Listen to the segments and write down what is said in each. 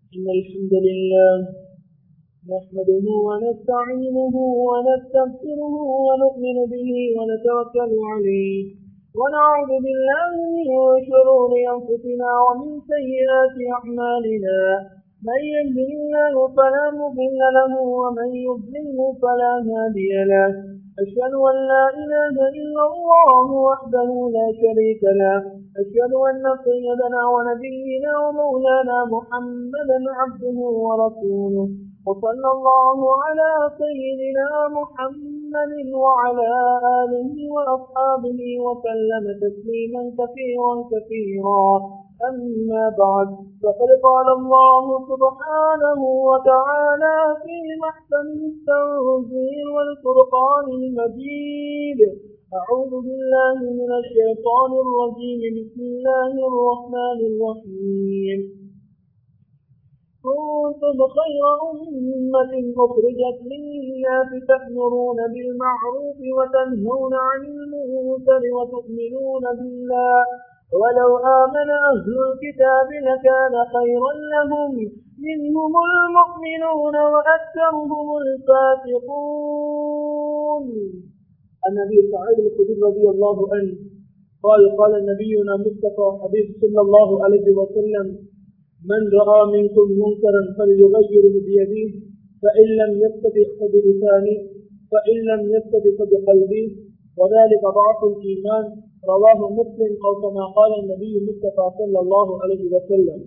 إن الحمد لله نحمده ونستعينه ونستغفره ونؤمن به ونتوكل عليه ونعوذ بالله من شرور أنفسنا ومن سيئات أعمالنا من يهده الله فلا مضل له ومن يضلله فلا هادي له أشهد أن لا إله إلا الله وحده لا شريك له أشهد أن سيدنا ونبينا ومولانا محمدا عبده ورسوله وصلى الله على سيدنا محمد وعلى آله وأصحابه وسلم تسليما كثيرا كثيرا أما بعد فقد قال الله سبحانه وتعالى في محسن التنزيل والفرقان المجيد أعوذ بالله من الشيطان الرجيم بسم الله الرحمن الرحيم كنتم خير أمة أخرجت للناس تأمرون بالمعروف وتنهون عن المنكر وتؤمنون بالله ولو آمن أهل الكتاب لكان خيرا لهم منهم المؤمنون وأكثرهم الفاسقون النبي سعيد الخدري رضي الله عنه قال قال نبينا مصطفى حبيب صلى الله عليه وسلم من رأى منكم منكرا فليغيره بيده فإن لم يستطع فبلسانه فإن لم يستطع فبقلبه وذلك ضعف الإيمان رواه مسلم أو كما قال النبي مصطفى صلى الله عليه وسلم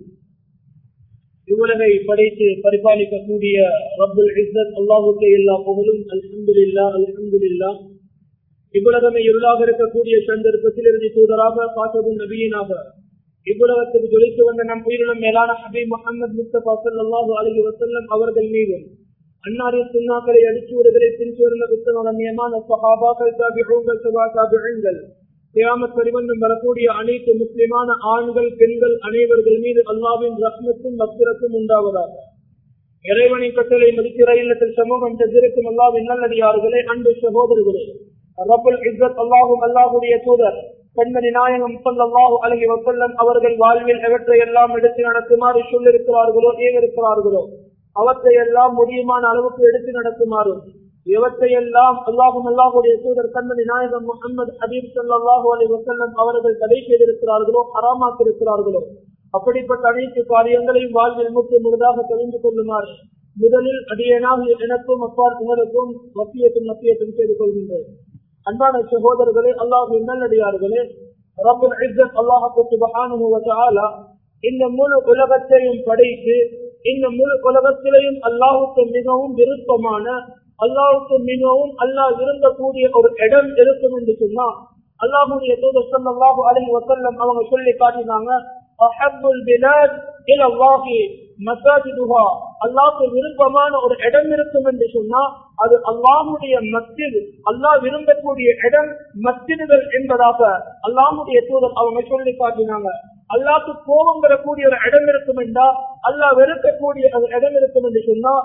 இவ்வுலகை படைத்து பரிபாலிக்கக்கூடிய ரப்புல் இஸ்ஸத் அல்லாஹுக்கு எல்லா புகழும் அல்ஹம்துலில்லா அல்ஹம்துலில்லா இவ்வுலகமே இருளாக இருக்கக்கூடிய சந்தர்ப்பத்தில் இறுதி தூதராக காத்ததும் நபியினாக இவ்வுலகத்துக்கு ஜொலித்து வந்த நம் உயிரினம் மேலான ஹபீப் முகமது முஸ்தபா சல்லாஹூ அலி வசல்லம் அவர்கள் மீதும் அன்னாரின் சுண்ணாக்களை அடிச்சு விடுதலை பின்சேர்ந்த புத்தகமான சஹாபாக்கள் தாபிகள் சபா தாபிகள் கியாமத் பரிவந்தம் வரக்கூடிய அனைத்து முஸ்லிமான ஆண்கள் பெண்கள் அனைவர்கள் மீது அல்லாவின் ரத்னத்தும் பக்திரத்தும் உண்டாவதாக இறைவனின் கட்டளை மதிக்கிற இல்லத்தில் சமூகம் சென்றிருக்கும் அல்லாவின் நல்லடியார்களே அன்பு சகோதரர்களே ரபுல் இஸ்ஸத் அல்லாஹும் அல்லாஹுடைய தூதர் கண்மணி நாயகம் சல்லாஹூ அலகி வசல்லம் அவர்கள் வாழ்வில் எவற்றை எல்லாம் எடுத்து நடத்துமாறு சொல்லிருக்கிறார்களோ ஏவிருக்கிறார்களோ அவற்றை எல்லாம் முடியுமான அளவுக்கு எடுத்து நடத்துமாறும் எவற்றையெல்லாம் அல்லாஹும் அல்லாஹுடைய தூதர் கண்மணி நாயகம் முகமது ஹபீப் சல்லாஹூ அலி வசல்லம் அவர்கள் தடை செய்திருக்கிறார்களோ ஹராமாக்கிருக்கிறார்களோ அப்படிப்பட்ட அனைத்து காரியங்களையும் வாழ்வில் முற்று முழுதாக தெரிந்து கொள்ளுமாறு முதலில் அடியனாக எனக்கும் அப்பார் உங்களுக்கும் மத்தியத்தும் மத்தியத்தும் செய்து கொள்கின்றேன் அன்பான சகோதரர்களே அல்லாஹு நல்லடியார்களே ரபுல் இஸ்ஸத் அல்லாஹு சுபஹானஹு வ தஆலா இந்த முழு உலகத்தையும் படைத்து இந்த முழு உலகத்திலையும் அல்லாஹுக்கு மிகவும் விருப்பமான அல்லாஹுக்கு மிகவும் அல்லாஹ் விரும்பக்கூடிய ஒரு இடம் இருக்கும் என்று சொன்னா அல்லாஹுடைய தூதர் ஸல்லல்லாஹு அலைஹி வஸல்லம் அவங்க சொல்லி காட்டினாங்க அஹப்புல் பிலாத் இல அல்லாஹி மசாஜிதுஹா அல்லாஹ்க்கு விருப்பமான ஒரு இடம் இருக்கும் என்று சொன்னா அது அல்லாஹுடைய மஸ்ஜித் அல்லாஹ் விரும்பக்கூடிய இடம் மஸ்ஜிதுகள் என்பதாக அல்லாஹுடைய தூதர் அவங்க சொல்லி காட்டினாங்க அல்லாஹ்க்கு கோபம் வரக்கூடிய ஒரு இடம் இருக்கும் என்றா அல்லாஹ் வெறுக்கக்கூடிய ஒரு இடம் இருக்கும் என்று சொன்னா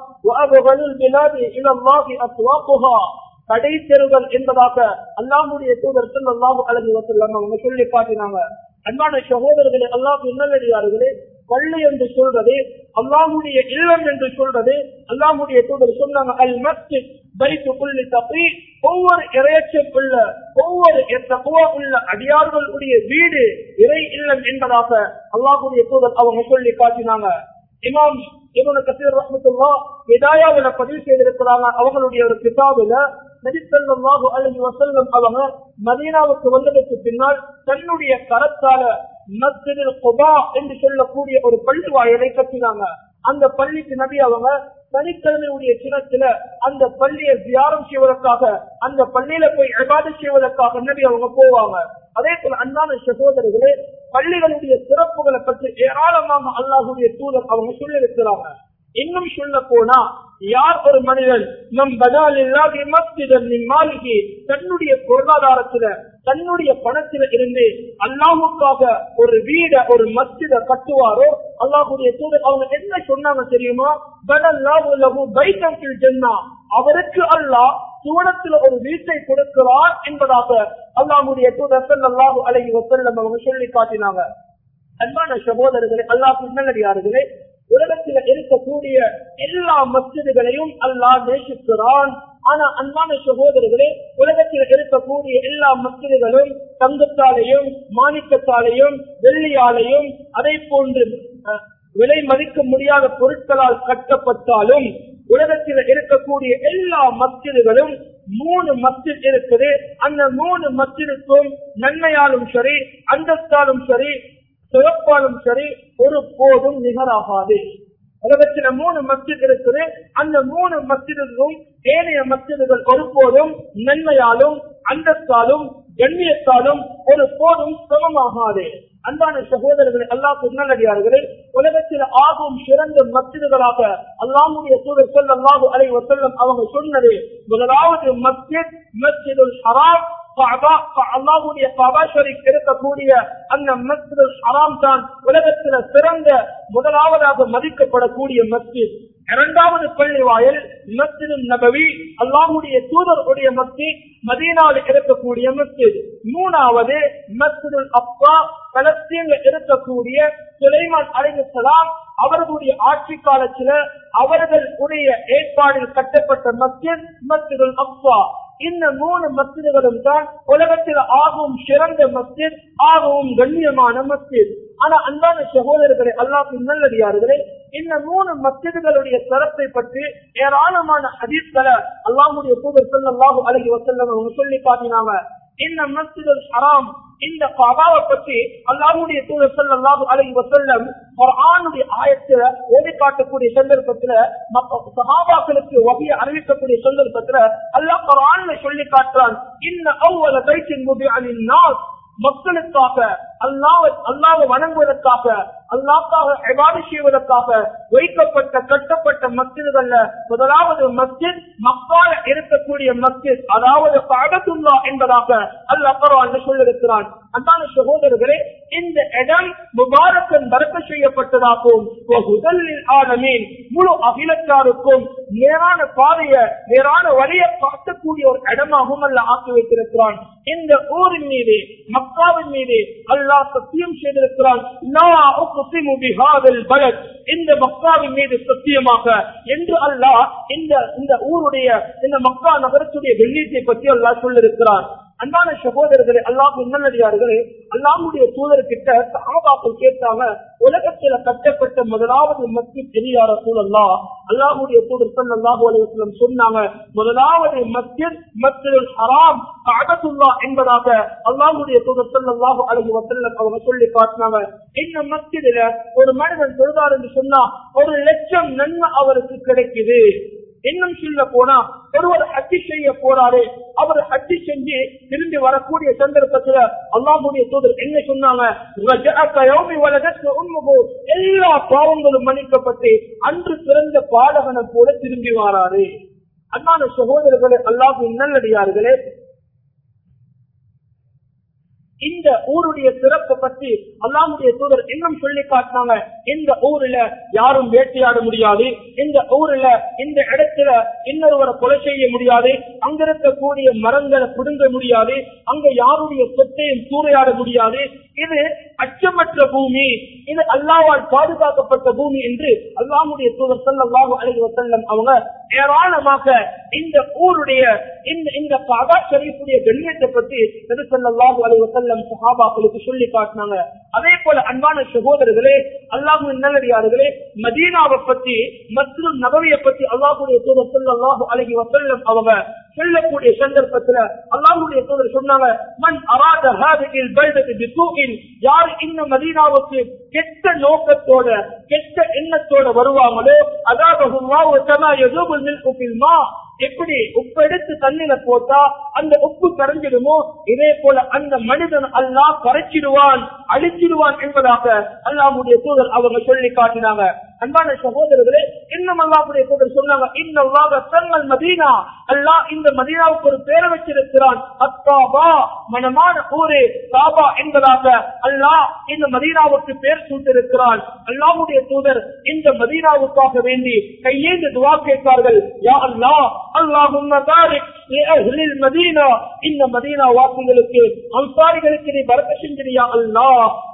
கடை தெருகள் என்பதாக அல்லாஹுடைய தூதர் அல்லாஹு அலகி வசல்லம் அவங்க சொல்லி காட்டினாங்க அன்பான சகோதரர்களே அல்லாஹ் நல்லடியார்களே பள்ளி என்று சொல்றது அல்லாஹுடைய இல்லம் என்று சொல்றது அல்லாஹுடைய தூதர் சொன்னாங்க அல் மஸ்ஜித் பைத்து புள்ளி தப்பி ஒவ்வொரு இறையச்சம் உள்ள ஒவ்வொரு தப்புவா உள்ள அடியார்களுடைய வீடு இறை இல்லம் என்பதாக அல்லாஹுடைய தூதர் அவங்க சொல்லி காட்டினாங்க இமாம் இவனு கசீர் ரஹமத்துல்லா விதாயாவில பதிவு செய்திருக்கிறாங்க அவங்களுடைய ஒரு கிதாபுல நபிசல்லாஹு அலஹி வசல்லம் அவங்க மதீனாவுக்கு வந்ததற்கு பின்னால் தன்னுடைய கரத்தால மஸ்ஜிதில் குபா என்று சொல்லக்கூடிய ஒரு பள்ளி வாயலை கட்டினாங்க அந்த பள்ளிக்கு நபி அவங்க சனிக்கிழமையுடைய சினத்துல அந்த பள்ளியை தியானம் செய்வதற்காக அந்த பள்ளியில போய் எபாது செய்வதற்காக நபி அவங்க போவாங்க அதே போல அன்பான சகோதரர்களே பள்ளிகளுடைய சிறப்புகளை பற்றி ஏராளமாக அல்லாஹுடைய தூதர் அவங்க சொல்லியிருக்கிறாங்க இன்னும் சொல்ல போனா யார் ஒரு மனிதன் நம் பதாலில்லாத மஸ்ஜிதன் மாளிகை தன்னுடைய பொருளாதாரத்துல தன்னுடைய பணத்தில இருந்து அல்லாஹுக்காக ஒரு வீட ஒரு மஸ்ஜித கட்டுவாரோ அல்லாஹுடைய தூதர் அவங்க என்ன சொன்னாங்க தெரியுமா பதல்லாஹு பைத்தம் ஜென்னா அவருக்கு அல்லாஹ் சுவனத்தில் ஒரு வீட்டை கொடுக்கிறார் என்பதாக அல்லாஹுடைய தூதர் ஸல்லல்லாஹு அலைஹி வஸல்லம் அவங்க சொல்லி காட்டினாங்க அன்பான சகோதரர்களே அல்லாஹ் நல்லடியார்களே உலகத்தில் இருக்கக்கூடிய எல்லா மஸ்ஜிதுகளையும் அல்லாஹ் நேசிக்கிறான் ஆனா அன்பான சகோதரர்களே உலகத்தில் இருக்கக்கூடிய எல்லா மஸ்ஜிதுகளும் தங்கத்தாலையும் மாணிக்கத்தாலையும் வெள்ளியாலையும் அதை போன்று அஹ், விலை மதிக்க முடியாத பொருட்களால் கட்டப்பட்டாலும் உலகத்தில் இருக்கக்கூடிய எல்லா மஸ்ஜிதுகளும் மூணு மஸ்ஜித் இருக்குது அந்த மூணு மஸ்ஜிதுக்கும் நன்மையாலும் சரி அந்தஸ்தாலும் சரி சிறப்பாலும் சரி ஒரு போதும் நிகராகாது உலகத்துல மூணு மஸ்ஜித் இருக்குது அந்த மூணு மஸ்ஜிதுக்கும் ஏனைய மஸ்ஜிதுகள் ஒருபோதும் நன்மையாலும் அந்தஸ்தாலும் கண்ணியத்தாலும் ஒரு போதும் சமமாகாது அன்பான சகோதரர்களே அல்லாஹ் நல்லடியார்களே உலகத்தில் ஆகும் சிறந்த மஸ்ஜிதுகளாக அல்லாஹுடைய தூதர் ஸல்லல்லாஹு அலைஹி வஸல்லம் அவங்க சொன்னது முதலாவது மஸ்ஜித் மஸ்ஜிதுல் ஹராம் கஅபா அல்லாஹ்வுடைய கஅபா ஷரீஃப் இருக்கக்கூடிய அந்த மஸ்ஜிதுல் ஹராம் தான் உலகத்தில் சிறந்த முதலாவதாக மதிக்கப்படக்கூடிய மஸ்ஜித் இரண்டாவது பள்ளி வாயில் மஸ்ஜிது நபவி அல்லாஹுடைய தூதருடைய மஸ்ஜித் மதீனாவில் இருக்கக்கூடிய மஸ்ஜித் மூணாவது மஸ்ஜிதுல் அப்பா பலஸ்தீன்ல இருக்கக்கூடிய சுலைமான் அலைஹிஸ்ஸலாம் அவர்களுடைய ஆட்சி காலத்துல அவர்களுடைய ஏற்பாடில் கட்டப்பட்ட மஸ்ஜித் மஸ்ஜிதுல் அப்பா இந்த மூணு மஸ்ஜிதுகளும் தான் உலகத்தில் ஆகும் சிறந்த மஸ்ஜித் ஆகவும் கண்ணியமான மஸ்ஜித் ஆனா அன்பான சகோதரர்களே அல்லாஹ் நல்லடியார்களே இந்த மூணு மஸ்ஜிதுகளுடைய சிறப்பை பற்றி ஏராளமான ஹதீஸ்களை அல்லாஹுடைய தூதர் ஸல்லல்லாஹு அலைஹி வஸல்லம் அவங்க சொல்லி காட்டினாங்க இந்த மஸ்ஜிதுல் ஹராம் இந்த கபாவை பற்றி அல்லாஹுடைய தூதர் ஸல்லல்லாஹு அலைஹி வஸல்லம் குர்ஆனுடைய ஆயத்துல ஓதி காட்டக்கூடிய சந்தர்ப்பத்துல மக்க- சஹாபாக்களுக்கு வகையை அறிவிக்கக்கூடிய சந்தர்ப்பத்துல அல்லாஹ் குர்ஆன்ல சொல்லி காட்டுறான் இன்ன அவ்வள பைத்தின் முபிஅலின் நாஸ் மக்களுக்காக அல்லாஹ் அல்லாஹ் வணங்குவதற்காக அல்லாஹ்க்காக இபாதத் செய்வதற்காக வைக்கப்பட்ட கட்டப்பட்ட மஸ்ஜிதுகள்ல முதலாவது மஸ்ஜித் மக்கால இருக்கக்கூடிய மஸ்ஜித் அதாவது காபத்துல்லா என்பதாக அல்லாஹ் குர்ஆன்ல சொல்லியிருக்கிறான் அன்பான சகோதரர்களே இந்த இடம் முபாரக்கன் பரக்க செய்யப்பட்டதாகவும் முதலில் ஆலமீன் முழு அகிலத்தாருக்கும் நேரான பாதைய நேரான வழியை காட்டக்கூடிய ஒரு இடமாகவும் அல்ல ஆக்கி வைத்திருக்கிறான் இந்த ஊரின் மீது மக்காவின் மீது அல்லாஹ் சத்தியம் செய்திருக்கிறான் லா உக்ஸிமு பிஹாதில் பலத் இந்த மக்காவின் மீது சத்தியமாக என்று அல்லாஹ் இந்த இந்த ஊருடைய இந்த மக்கா நகரத்துடைய வெள்ளீட்டை பற்றி அல்லாஹ் சொல்லிருக்கிறான் அன்பான சகோதரர்களே அல்லாஹ் நல்லடியார்களே அல்லாஹுடைய தூதர்கிட்ட சஹாபாக்கள் கேட்டாங்க உலகத்துல கட்டப்பட்ட முதலாவது மஸ்ஜித் எரியார சூழல்லா அல்லாஹுடைய தூதர் ஸல்லல்லாஹு அலைஹி வஸல்லம் சொன்னாங்க முதலாவது மஸ்ஜித் மஸ்ஜிதுல் ஹராம் கஅபத்துல்லா என்பதாக அல்லாஹுடைய தூதர் ஸல்லல்லாஹு அலைஹி வஸல்லம் அவங்க சொல்லி காட்டினாங்க இந்த மஸ்ஜிதுல ஒரு மனிதன் தொழுதார் என்று சொன்னா ஒரு லட்சம் நன்மை அவருக்கு கிடைக்குது இன்னும் சொல்ல போனா ஒருவர் ஹஜ்ஜி செய்ய போறாரு அவர் ஹஜ்ஜி செஞ்சு திரும்பி வரக்கூடிய சந்தர்ப்பத்துல அல்லாஹுடைய தூதர் என்ன சொன்னாங்க "ரஜஅக யௌமி வலதத்கு உம்முஹு." எல்லா பாவங்களும் மன்னிக்கப்பட்டு அன்று பிறந்த பாலகனை போல திரும்பி வாராரு அன்பான சகோதரர்களே அல்லாஹ் நல்லடியார்களே இந்த ஊருடைய சிறப்பை பற்றி அல்லாமுடைய தூதர் இன்னும் சொல்லி காட்டினாங்க இந்த ஊர்ல யாரும் வேட்டையாட முடியாது இந்த ஊர்ல இந்த இடத்துல இன்னொருவரை கொலை செய்ய முடியாது அங்க இருக்கக்கூடிய மரங்களை பிடுங்க முடியாது அங்க யாருடைய சொத்தையும் சூறையாட முடியாது இது அச்சமற்ற பூமி இது அல்லாவால் பாதுகாக்கப்பட்ட பூமி என்று அல்லாமுடைய தூதர் ஸல்லல்லாஹு அலைஹி வஸல்லம் அவங்க ஏராளமாக இந்த ஊருடைய இந்த இந்த காபா ஷரீஃபுடைய கண்ணியத்தை பற்றி நபி ஸல்லல்லாஹு அலைஹி வஸல்லம் சஹாபாக்களுக்கு சொல்லி காட்டினாங்க அதே போல அன்பான சகோதரர்களே அல்லாஹ்வின் நல்லடியார்களே மதீனாவை பத்தி மற்றும் நபவியை பத்தி அல்லாஹ்வுடைய தூதர் ஸல்லல்லாஹு அலைஹி வஸல்லம் அவங்க சொல்லக்கூடிய சந்தர்ப்பத்துல அல்லாஹ்வுடைய தூதர் சொன்னாங்க மன் அராத ஹாதிஹில் பல்ததி பிசூஇன் யார் இந்த மதீனாவுக்கு கெட்ட நோக்கத்தோட கெட்ட எண்ணத்தோட வருவாங்களோ அதாவது அல்லாஹ் தமா யதுபுல் மில்கு ஃபில் மா எப்படி உப்பு எடுத்து தண்ணில போட்டா அந்த உப்பு கரைஞ்சிடுமோ இதே போல அந்த மனிதன் அல்லாஹ் கரைச்சிடுவான் அழிச்சிடுவான் என்பதாக அல்லாஹ்வுடைய தூதர் அவங்க சொல்லி காட்டினாங்க அன்பான சகோதரர்களே இன்னும் அல்லாஹ்வுடைய தூதர் சொன்னாங்க இன்னல்லாக தன்னல் மதீனா அல்லாஹ் இந்த மதீனாவுக்கு ஒரு பேரை வச்சிருக்கிறான் அத்தாபா மனமான ஊரே தாபா என்பதாக அல்லாஹ் இந்த மதீனாவுக்கு பேர் சூட்டிருக்கிறான் அல்லாஹ்வுடைய தூதர் இந்த மதீனாவுக்காக வேண்டி கையேந்து துவா கேட்பார்கள் யா அல்லாஹ் அல்லாஹும்ம பாரிக் லிஅஹ்லில் மதீனா இந்த மதீனா வாசிகளுக்கு அன்சாரிகளுக்கு நீ பரக்க செஞ்சிரியா அல்லாஹ்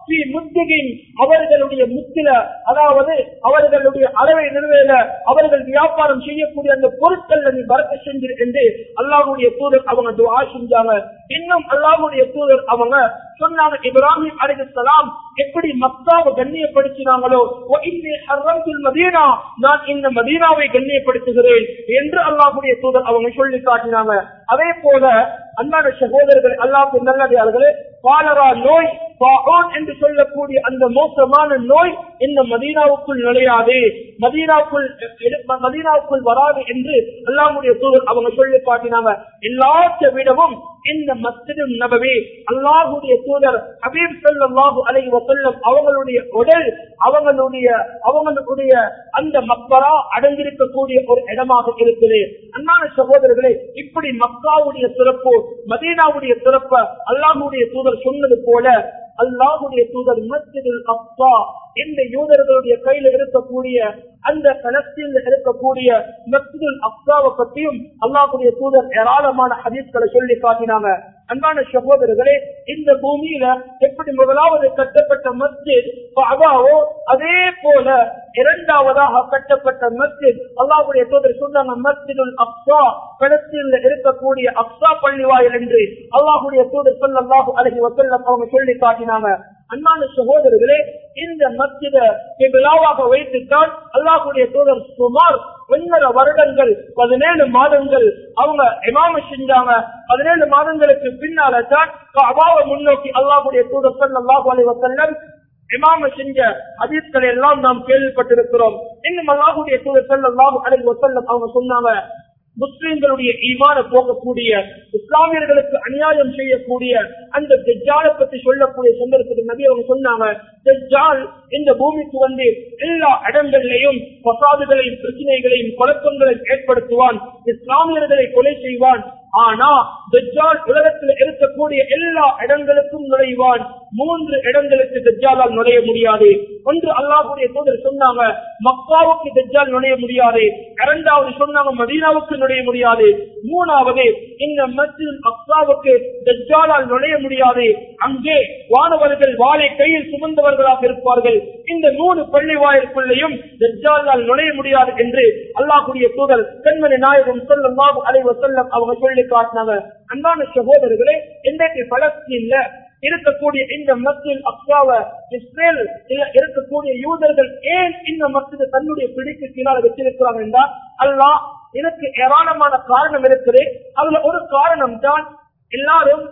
ஸ்ரீ முத்திகின் அவர்களுடைய முத்தில அதாவது அவர்களுடைய அளவை நிறைவேற அவர்கள் வியாபாரம் செய்யக்கூடிய அந்த பொருட்கள் நீ பறக்க செஞ்சு என்று அல்லாஹுடைய தூதர் அவங்க துஆ செஞ்சாங்க இன்னும் அல்லாஹுடைய தூதர் அவங்க சொன்னாங்க இப்ராஹிம் அலைஹிஸ்ஸலாம் எப்படி மக்காவை கண்ணியப்படுத்தினாங்களோ "வ இன்னி ஹர்ரம்துல் மதீனா நான் இந்த மதீனாவை கண்ணியப்படுத்துகிறேன் என்று அல்லாஹ்வுடைய தூதர் அவங்க சொல்லி காட்டினாங்க அதே போல அன்பான சகோதரர்கள் அல்லாஹ் நல்லடியார்களே பாலரா நோய் பாகோன் என்று சொல்லக்கூடிய அந்த மோசமான நோய் இந்த மதீனாவுக்குள் நுழையாது மதீனாவுக்குள் எடு- மதீனாவுக்குள் வராது என்று அல்லாஹ்வுடைய தூதர் அவங்க சொல்லி காட்டினாங்க எல்லாத்த விடவும் இந்த மஸ்ஜிது நபவி அல்லாஹுடைய தூதர் ஹபீப் ஸல்லல்லாஹு அலைஹி வஸல்லம் அவங்களுடைய உடல் அவங்களுடைய அவங்களுடைய அந்த மக்கரா அடங்கியிருக்கக்கூடிய ஒரு இடமாக இருக்குது அன்பான சகோதரர்களே இப்படி மக்காவுடைய சிறப்பு மதீனாவுடைய சிறப்பு அல்லாஹுடைய தூதர் சொன்னது போல அல்லாஹுடைய தூதர் மஸ்ஜிதுல் அக்ஸா இந்த யூதர்களுடைய கையில இருக்கக்கூடிய அந்த பலஸ்தீன்ல இருக்கக்கூடிய மஸ்ஜிதுல் அக்ஸாவை பற்றியும் அல்லாஹுடைய தூதர் ஏராளமான ஹதீஸ்களை சொல்லி காட்டினாங்க அன்பான சகோதரர்களே இந்த பூமியில எப்படி முதலாவது கட்டப்பட்ட மஸ்ஜித் கஅபாவோ அதே போல இரண்டாவதாக கட்டப்பட்ட மஸ்ஜித் அல்லாஹ்வுடைய தூதர் சொன்னாங்க மஸ்ஜிதுல் அக்ஸா பலஸ்தீன்ல இருக்கக்கூடிய அக்ஸா பள்ளிவாயல் என்று அல்லாஹ்வுடைய தூதர் ஸல்லல்லாஹு அலைஹி வஸல்லம் அவங்க சொல்லி காட்டினாங்க அன்பான சகோதரர்களே இந்த மஸ்ஜித கிபிலாவாக வைத்துத்தான் அல்லாஹ்வுடைய தூதர் சுமார் ஒன்னரை வருடங்கள் பதினேழு மாதங்கள் அவங்க இமாம செஞ்சாங்க பதினேழு மாதங்களுக்கு பின்னால தான் அபாவ முன்னோக்கி அல்லாஹ்வுடைய தூதர் ஸல்லல்லாஹு அலைஹி வஸல்லம் இமாம செஞ்ச ஹதீஸ்களை எல்லாம் நாம் கேள்விப்பட்டிருக்கிறோம் இன்னும் அல்லாஹ்வுடைய தூதர் ஸல்லல்லாஹு அலைஹி வஸல்லம் அவங்க சொன்னாங்க முஸ்லிம்களுடைய ஈமான போகக்கூடிய இஸ்லாமியர்களுக்கு அநியாயம் செய்யக்கூடிய அந்த தெஜ்ஜாலை பத்தி சொல்லக்கூடிய சந்தர்ப்பத்தில் நபி அவங்க சொன்னாங்க தெஜ்ஜால் இந்த பூமிக்கு வந்து எல்லா இடங்களிலையும் பசாதுகளையும் பிரச்சனைகளையும் குழப்பங்களையும் ஏற்படுத்துவான் இஸ்லாமியர்களை கொலை செய்வான் ஆனா தஜ்ஜால் உலகத்தில் இருக்கக்கூடிய எல்லா இடங்களுக்கும் நுழைவான் மூன்று இடங்களுக்கு தஜ்ஜாலால் நுழைய முடியாது ஒன்று அல்லாஹுடைய தூதர் சொன்னாங்க மக்காவுக்கு தஜ்ஜால் நுழைய முடியாது இரண்டாவது சொன்னாங்க மதீனாவுக்கு நுழைய முடியாது மூணாவது இந்த மஸ்ஜித் அக்ஸாவுக்கு தஜ்ஜாலால் நுழைய முடியாது அங்கே வானவர்கள் வாளை கையில் சுமந்தவர்களாக இருப்பார்கள் இந்த மூணு பள்ளி வாயிற்குள்ளேயும் தஜ்ஜாலால் நுழைய முடியாது என்று அல்லாஹுடைய தூதர் கண்மணி நாயகம் ஸல்லல்லாஹு அலைஹி வஸல்லம் அவங்க சொல்லி காட்டினாங்க அன்பான சகோதரர்களே இன்றைக்கு பலஸ்தீன்ல இருக்கக்கூடிய இந்த மஸ்ஜித் அக்ஸாவை இஸ்ரேல் இல்ல இருக்கக்கூடிய யூதர்கள் ஏன் இந்த மஸ்ஜித் தன்னுடைய பிடிக்கு கீழாக வச்சிருக்கிறாங்க என்றால் அல்லாஹ் இதற்கு ஏராளமான காரணம் இருக்குது அதுல ஒரு காரணம் தான் எல்லாரும்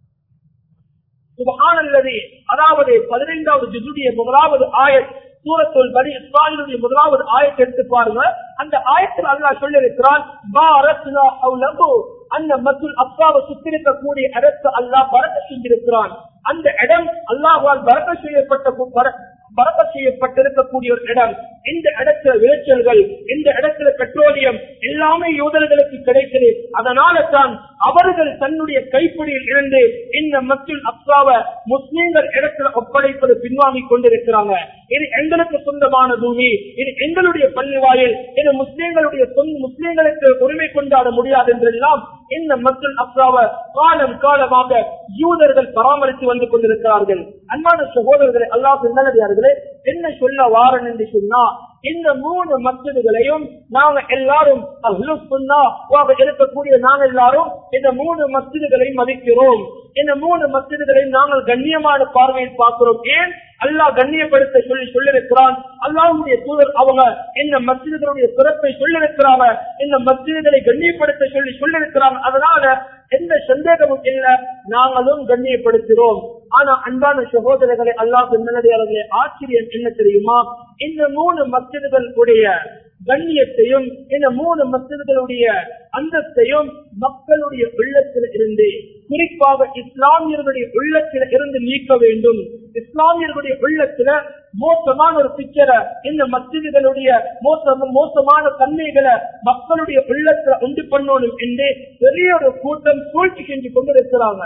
சுபஹானல்லதி அதாவது பதினைந்தாவது ஜுதுடைய முதலாவது ஆயத் சூரத்துல் பனி இஸ்ராயிலுடைய முதலாவது ஆயத்தை எடுத்து பாருங்க அந்த ஆயத்தில் அல்லாஹ் சொல்லியிருக்கிறான் பாரத்னா அவ்லகு அந்த மத்துல் அப்பாவை சுத்திருக்கக்கூடிய இடத்தை அல்லாஹ் பறக்க செஞ்சிருக்கிறான் அந்த இடம் அல்லாஹால் பறக்க செய்யப்பட்ட கு- பர- பறக்க செய்யப்பட்டிருக்கக்கூடிய ஒரு இடம் இந்த இடத்துல விளைச்சல்கள் இந்த இடத்துல பெட்ரோலியம் எல்லாமே யூதர்களுக்கு கிடைக்குது அதனால தான் அவர்கள் தன்னுடைய கைப்பிடியில் இருந்து இந்த மக்கள் அப்பாவை முஸ்லீம்கள் இடத்துல ஒப்படைப்பது பின்வாங்கிக் கொண்டிருக்கிறாங்க இது எங்களுக்கு சொந்தமான பூமி இது எங்களுடைய பள்ளி வாயில் இது முஸ்லீம்களுடைய சொந்த முஸ்லீம்களுக்கு உரிமை கொண்டாட முடியாது என்றெல்லாம் இந்த மக்கள் அப்பாவை காலம் காலமாக யூதர்கள் பராமரித்து வந்து கொண்டிருக்கிறார்கள் அன்பான சகோதரர்களை அல்லாஹ் நல்லடியார்களே என்ன சொல்ல வாரன் என்று சொன்னா இந்த மூணு மஸ்ஜிதுகளையும் நாங்க எல்லாரும் அஹ்லு சுன்னாவாக இருக்கக்கூடிய நாங்க எல்லாரும் இந்த மூணு மஸ்ஜிதுகளையும் மதிக்கிறோம் இந்த மூணு மஸ்ஜிதுகளையும் நாங்கள் கண்ணியமான பார்வையில் பார்க்கிறோம் ஏன் அல்லாஹ் கண்ணியப்படுத்த சொல்லி சொல்லிருக்கிறான் அல்லாஹ்வுடைய தூதர் அவங்க இந்த மஸ்ஜிதுகளுடைய சிறப்பை சொல்லிருக்கிறாங்க இந்த மஸ்ஜிதுகளை கண்ணியப்படுத்த சொல்லி சொல்லிருக்கிறாங்க அதனால எந்த சந்தேகமும் இல்ல நாங்களும் கண்ணியப்படுத்துகிறோம் ஆனா அன்பான சகோதரர்களை அல்லாஹ் நல்லடியார்களே ஆச்சரியம் என்ன தெரியுமா இந்த மூணு மஸ்ஜிதுகளுடைய கண்ணியத்தையும் இந்த மூணு மஸ்ஜிதுகளுடைய அந்தஸ்தையும் மக்களுடைய உள்ளத்தில் இருந்து குறிப்பாக இஸ்லாமியர்களுடைய உள்ளத்தில இருந்து நீக்க வேண்டும் இஸ்லாமியர்களுடைய உள்ளத்துல மோசமான ஒரு பிக்சரை இந்த மஸ்ஜிதுகளுடைய மோசம் மோசமான தன்மைகளை மக்களுடைய உள்ளத்துல உண்டு பண்ணணும் என்று பெரிய ஒரு கூட்டம் சூழ்ச்சி செஞ்சு கொண்டிருக்கிறாங்க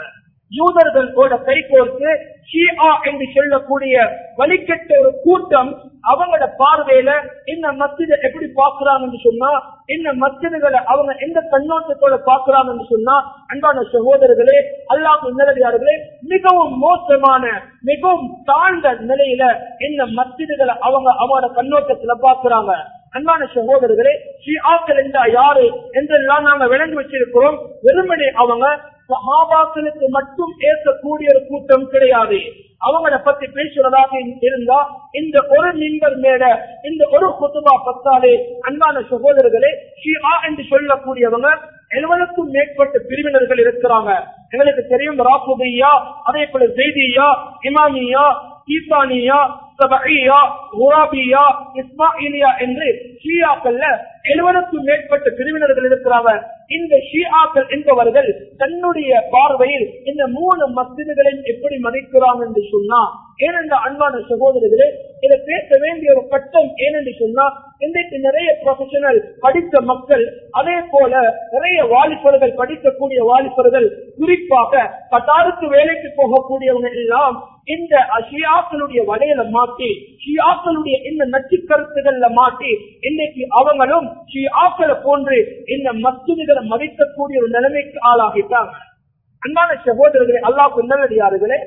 யூதர்களோட கைகோர்த்து ஷியா என்று சொல்லக்கூடிய வழிகட்ட ஒரு கூட்டம் அவங்களோட பார்வையில இந்த மஸ்ஜிதை எப்படி பாக்குறாங்கன்னு சொன்னா இந்த மஸ்ஜிதுகளை அவங்க எந்த கண்ணோட்டத்தோட பாக்குறாங்கன்னு சொன்னா அன்பான சகோதரர்களே அல்லாஹ் நிலடியார்களே மிகவும் மோசமான மிகவும் தாழ்ந்த நிலையில இந்த மஸ்ஜிதுகளை அவங்க அவங்களோட கண்ணோட்டத்துல பாக்குறாங்க அன்பான சகோதரர்களே ஷியாக்கள் என்றா யாரு என்றெல்லாம் நாங்க விளங்கி வச்சிருக்கிறோம் வெறுமனே அவங்க சஹாபாக்களுக்கு மட்டும் ஏற்கக்கூடிய ஒரு கூட்டம் கிடையாது அவங்கள பத்தி பேசுறதாக இருந்தா இந்த ஒரு மின்பர் மேல இந்த ஒரு குத்துபா பத்தாலே அன்பான சகோதரர்களே ஷியா என்று சொல்லக்கூடியவங்க எழுபதுக்கும் மேற்பட்ட பிரிவினர்கள் இருக்கிறாங்க எங்களுக்கு தெரியும் ராகுபியா அதே போல ஜெய்தியா இமாமியா ஈசானியா சபையா குராபியா இஸ்மாயிலியா என்று ஷியாக்கள்ல எழுபதுக்கும் மேற்பட்ட பிரிவினர்கள் இருக்கிறாங்க இந்த ஷியாக்கள் என்பவர்கள் தன்னுடைய பார்வையில் இந்த மூணு மஸ்ஜிதுகளையும் எப்படி மதிக்கிறாங்க என்று சொன்னா ஏனென்ற அன்பான சகோதரர்களே இதை பேச வேண்டிய ஒரு கட்டம் ஏனென்று சொன்னா இன்றைக்கு நிறைய ப்ரொஃபஷனல் படித்த மக்கள் அதே போல நிறைய வாலிபர்கள் படிக்கக்கூடிய வாலிபர்கள் குறிப்பாக கட்டாருக்கு வேலைக்கு போகக்கூடியவங்க எல்லாம் இந்த ஷியாக்களுடைய வலையில மாட்டி ஷியாக்களுடைய இந்த நச்சு கருத்துகள்ல மாட்டி இன்னைக்கு அவங்களும் ஷியாக்களை போன்று இந்த மஸ்ஜிதுகளை மதிக்கக்கூடிய ஒரு நிலைமைக்கு ஆளாகிட்டாங்க அன்பான சகோதரர்களே அல்லாஹ் நல்லடியார்களே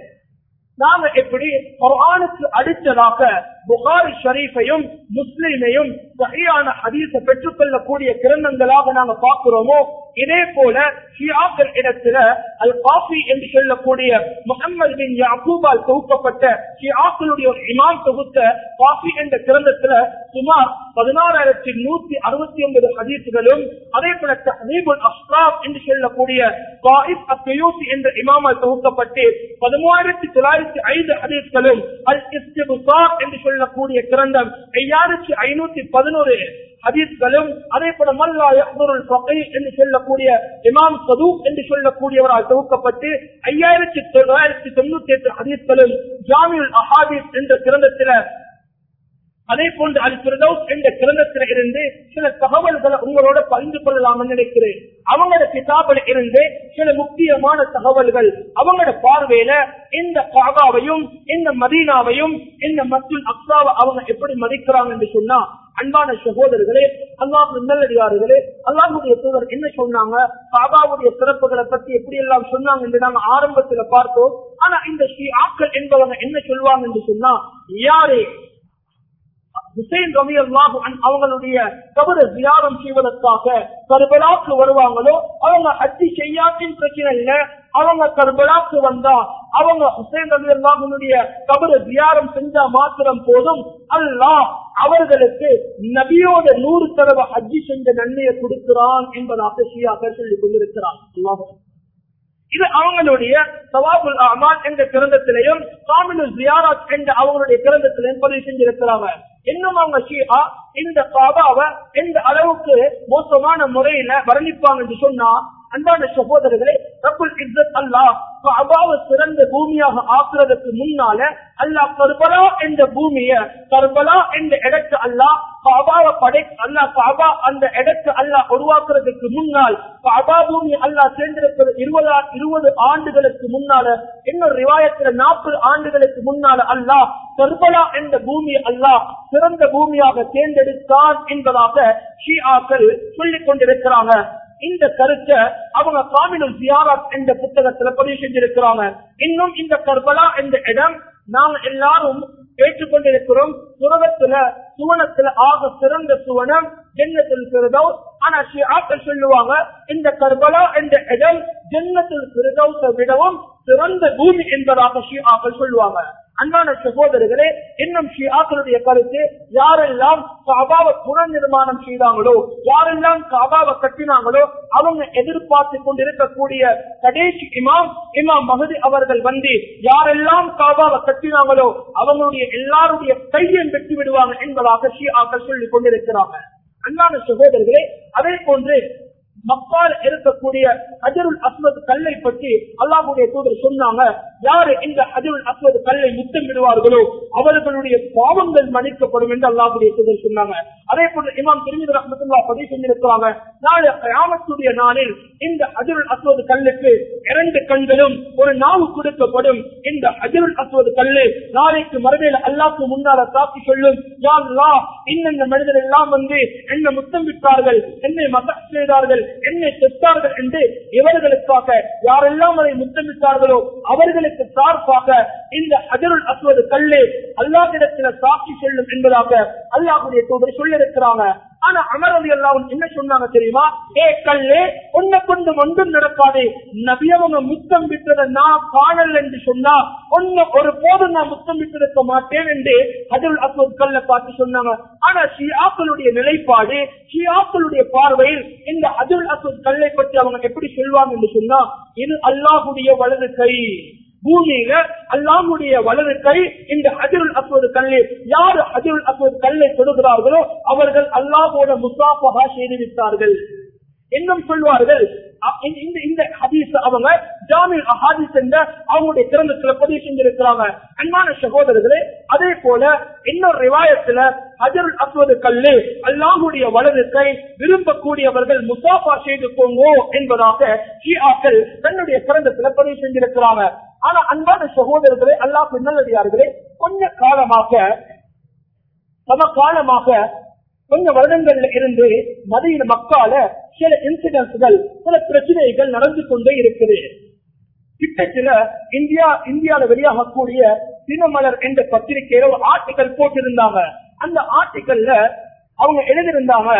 நாம எப்படி குர்ஆனுக்கு அடுத்ததாக புகாரி ஷரீஃபையும் முஸ்லிமையும் சரியான ஹதீஸ பெற்றுக்கொள்ளக்கூடிய கிரந்தங்களாக நாங்க பார்க்கிறோமோ இதே போல ஷியாக்கள் இடத்துல அல் காஃபி என்று சொல்லக்கூடிய முகமது பின் யாக்கூபால் தொகுக்கப்பட்ட ஷியாக்களுடைய ஒரு இமாம் தொகுத்த காஃபி என்ற கிரந்தத்துல சுமார் பதினாறாயிரத்தி நூத்தி அறுபத்தி ஒன்பது ஹதீசுகளும் அதே போல தஹீபுல் அஸ்ராப் என்று சொல்லக்கூடிய காயிப் அத்தயூசி என்ற இமாமால் தொகுக்கப்பட்டு பதிமூவாயிரத்தி தொள்ளாயிரத்தி ஐந்து ஹதீஸ்களும் அல் இஸ்திபுசார் என்று சொல்லக்கூடிய கிரந்தம் ஐயாயிரத்தி ஐநூத்தி பதினோரு ஹதீஸ்களும் அதே போல மல்லா யஹ்துருல் ஃபகீஹ் என்று சொல்லக்கூடிய இமாம் சதூக் என்று சொல்லக்கூடியவரால் தொகுக்கப்பட்டு ஐயாயிரத்தி தொள்ளாயிரத்தி தொண்ணூத்தி எட்டு ஹதீஸ்களும் ஜாமியுல் அஹாதீஸ் என்ற கிரந்தத்தில அதே போன்று அல் பிரதோஸ் என்ற கிரந்தத்தில இருந்து சில தகவல்களை உங்களோட பகிர்ந்து கொள்ளலாம் நினைக்கிறேன் அவங்களோட கிதாபில் இருந்து சில முக்கியமான தகவல்கள் அவங்களோட பார்வையில இந்த காகாவையும் இந்த மதீனாவையும் இந்த மத்துல் அக்ஸாவை அவங்க எப்படி மதிக்கிறாங்க என்று சொன்னா அன்பான சகோதரர்களே அல்லாஹ் நல்லடியார்களே அல்லாஹுடைய தூதர் என்ன சொன்னாங்க காபாவுடைய சிறப்புகளை பத்தி எப்படி எல்லாம் சொன்னாங்க என்று நாங்க ஆரம்பத்துல பார்த்தோம் ஆனா இந்த ஸ்ரீ ஆக்கள் என்பவங்க என்ன சொல்லுவாங்க என்று சொன்னா யாரே ஹுசைன் ரவி அல்லாஹு அவங்களுடைய கபர தியானம் செய்வதற்காக கர்பலாக்கு வருவாங்களோ அவங்க அத்தி செய்யாட்டின் பிரச்சனை இல்ல அவங்க கர்பலாக்கு வந்தா அவங்க ஹுசைன் ரவி அல்லாஹனுடைய கபர தியானம் செஞ்சா மாத்திரம் போதும் அல்லாஹ் அவர்களுக்கு நபியோட நூறு தடவை ஹஜ்ஜி செஞ்ச நன்மையை கொடுக்கிறான் என்பதாக ஷியாக சொல்லிக் கொண்டிருக்கிறான் அல்லாஹ் இது அவங்களுடைய சவாபுல் அமான் என்ற கிரந்தத்திலையும் காமினு ஜியாராத் என்ற அவங்களுடைய கிரந்தத்திலையும் பதிவு செஞ்சிருக்கிறாங்க இன்னும் அவங்க ஷீஹா இந்த காபாவை எந்த அளவுக்கு மோசமான முறையில வர்ணிப்பாங்க என்று சொன்னா அன்பான சகோதரர்களே ரப்புல் இஸ்ஸத் அல்லாஹ் கஅபாவை சிறந்த பூமியாக ஆக்குறதுக்கு முன்னால அல்லாஹ் கர்பலா என்ற பூமிய கர்பலா என்ற இடத்தை அல்லாஹ் கஅபாவை படை அல்லாஹ் கஅபா அந்த இடத்தை அல்லாஹ் உருவாக்குறதுக்கு முன்னால் கஅபா பூமி அல்லாஹ் சேர்ந்திருக்கிற இருபது இருபது ஆண்டுகளுக்கு முன்னால இன்னொரு ரிவாயத்துல நாற்பது ஆண்டுகளுக்கு முன்னால அல்லாஹ் கர்பலா என்ற பூமி அல்லாஹ் சிறந்த பூமியாக தேர்ந்தெடுத்தான் என்பதாக ஷிஆக்கள் சொல்லிக் கொண்டிருக்கிறாங்க இந்த கருத்தை அவங்க காமினுல் ஜியாராத் என்ற புத்தகத்துல பதிவு செஞ்சிருக்கிறாங்க இன்னும் இந்த கர்பலா என்ற இடம் நாங்க எல்லாரும் ஏற்றுக்கொண்டிருக்கிறோம் சுரகத்துல சுவனத்துல ஆக சிறந்த சுவனம் ஜென்னத்தில் பிரதௌஸ் ஆனா ஷியாக்கள் சொல்லுவாங்க இந்த கர்பலா என்ற இடம் ஜென்னத்தில் பிரதௌஸை விடவும் சிறந்த பூமி என்பதாக ஷியாக்கள் சொல்லுவாங்க அன்பான சகோதரர்களே இன்னும் ஷியாக்களுடைய கருத்து யாரெல்லாம் காபாவை புனர் நிர்மாணம் செய்தாங்களோ யாரெல்லாம் காபாவை கட்டினாங்களோ அவங்க எதிர்பார்த்து கொண்டிருக்கக்கூடிய கடைசி இமாம் இமாம் மகதி அவர்கள் வந்து யாரெல்லாம் காபாவை கட்டினாங்களோ அவங்களுடைய எல்லாருடைய கையும் வெட்டி விடுவாங்க என்பதாக ஷியாக்கள் சொல்லிக் கொண்டிருக்கிறாங்க அன்பான சகோதரர்களே அதே போன்று மக்கால் இருக்கக்கூடிய அஜருல் அஸ்மத் கல்லை பற்றி அல்லாஹுடைய தூதர் சொன்னாங்க யாரு இந்த அதில் அஸ்வது கல்லை முத்தமிடுவார்களோ அவர்களுடைய பாவங்கள் மன்னிக்கப்படும் என்று அல்லாஹுடைய தூதர் சொன்னாங்க அதே போன்று இமாம் திருமதி ரஹமத்துல்லா பதிவு செஞ்சிருக்கிறாங்க நாளை கியாமத்துடைய நாளில் இந்த அதில் அஸ்வது கல்லுக்கு இரண்டு கண்களும் ஒரு நாவு கொடுக்கப்படும் இந்த அதில் அஸ்வது கல்லு நாளைக்கு மறுமையில அல்லாஹ்க்கு முன்னால தாக்கி சொல்லும் யா அல்லாஹ் இன்னென்ன மனிதர் எல்லாம் வந்து என்னை முத்தம் விட்டார்கள் என்னை மசக் செய்தார்கள் என்னை செத்தார்கள் என்று இவர்களுக்காக யாரெல்லாம் அதை முத்தமிட்டார்களோ அவர்களுக்கு சார்பாக இந்த அஜருள் அஸ்வது கல்லு அல்லாஹிடத்தில் சாட்சி சொல்லும் என்பதாக அல்லாஹுடைய தூதர் சொல்லியிருக்கிறாங்க ஆனா அமரதி எல்லாம் என்ன சொன்னாங்க தெரியுமா ஏ கல்லு உன்னை கொண்டு ஒன்றும் நடக்காது நபியவங்க முத்தம் விட்டதை நான் காணல் என்று சொன்னா ஒன்னு ஒரு போதும் நான் முத்தம் விட்டிருக்க மாட்டேன் என்று அதில் அஸ்வத் கல்ல பார்த்து சொன்னாங்க ஆனா ஷியாக்களுடைய நிலைப்பாடு ஷியாக்களுடைய பார்வையில் இந்த அதில் அஸ்வத் கல்லை பற்றி அவங்க எப்படி சொல்வாங்க என்று சொன்னா இது அல்லாஹுடைய வலது கை பூமியில அல்லாமுடைய வலது கை இந்த அதிருள் அஸ்வது கல்லை யாரு அதிருள் அஸ்வது கல்லை தொடுகிறார்களோ அவர்கள் அல்லாஹோட முசாஃபகா செய்து விட்டார்கள் இன்னும் சொல்வார்கள் அ- இந்த- இந்த- இந்த ஹதீஸ் அவங்க ஜாமில் அஹாதிஸ் என்ற அவங்களுடைய திறந்தத்துல பதிவு செஞ்சிருக்கிறாங்க அன்பான சகோதரர்களே அதே போல இன்னொரு ரிவாயத்துல ஹஜருல் அஸ்வது கல்லு அல்லாஹுடைய வலது கை விரும்பக்கூடியவர்கள் முசாஃபா செய்து போங்கோ என்பதாக ஷியாக்கள் தன்னுடைய திறந்தத்துல பதிவு செஞ்சிருக்கிறாங்க ஆனா அன்பான சகோதரர்களே அல்லாஹ் பின்னலடியார்களே கொஞ்ச காலமாக சமகாலமாக கொஞ்ச வருடங்கள்ல இருந்து மதியின மக்கால சில இன்சிடென்ட்கள் சில பிரச்சனைகள் நடந்து கொண்டே இருக்குது கிட்டத்தில் இந்தியா இந்தியால வெளியாகக்கூடிய தினமலர் என்ற பத்திரிகையில ஒரு ஆர்டிக்கல் போட்டிருந்தாங்க அந்த ஆர்டிக்கல்ல அவங்க எழுதியிருந்தாங்க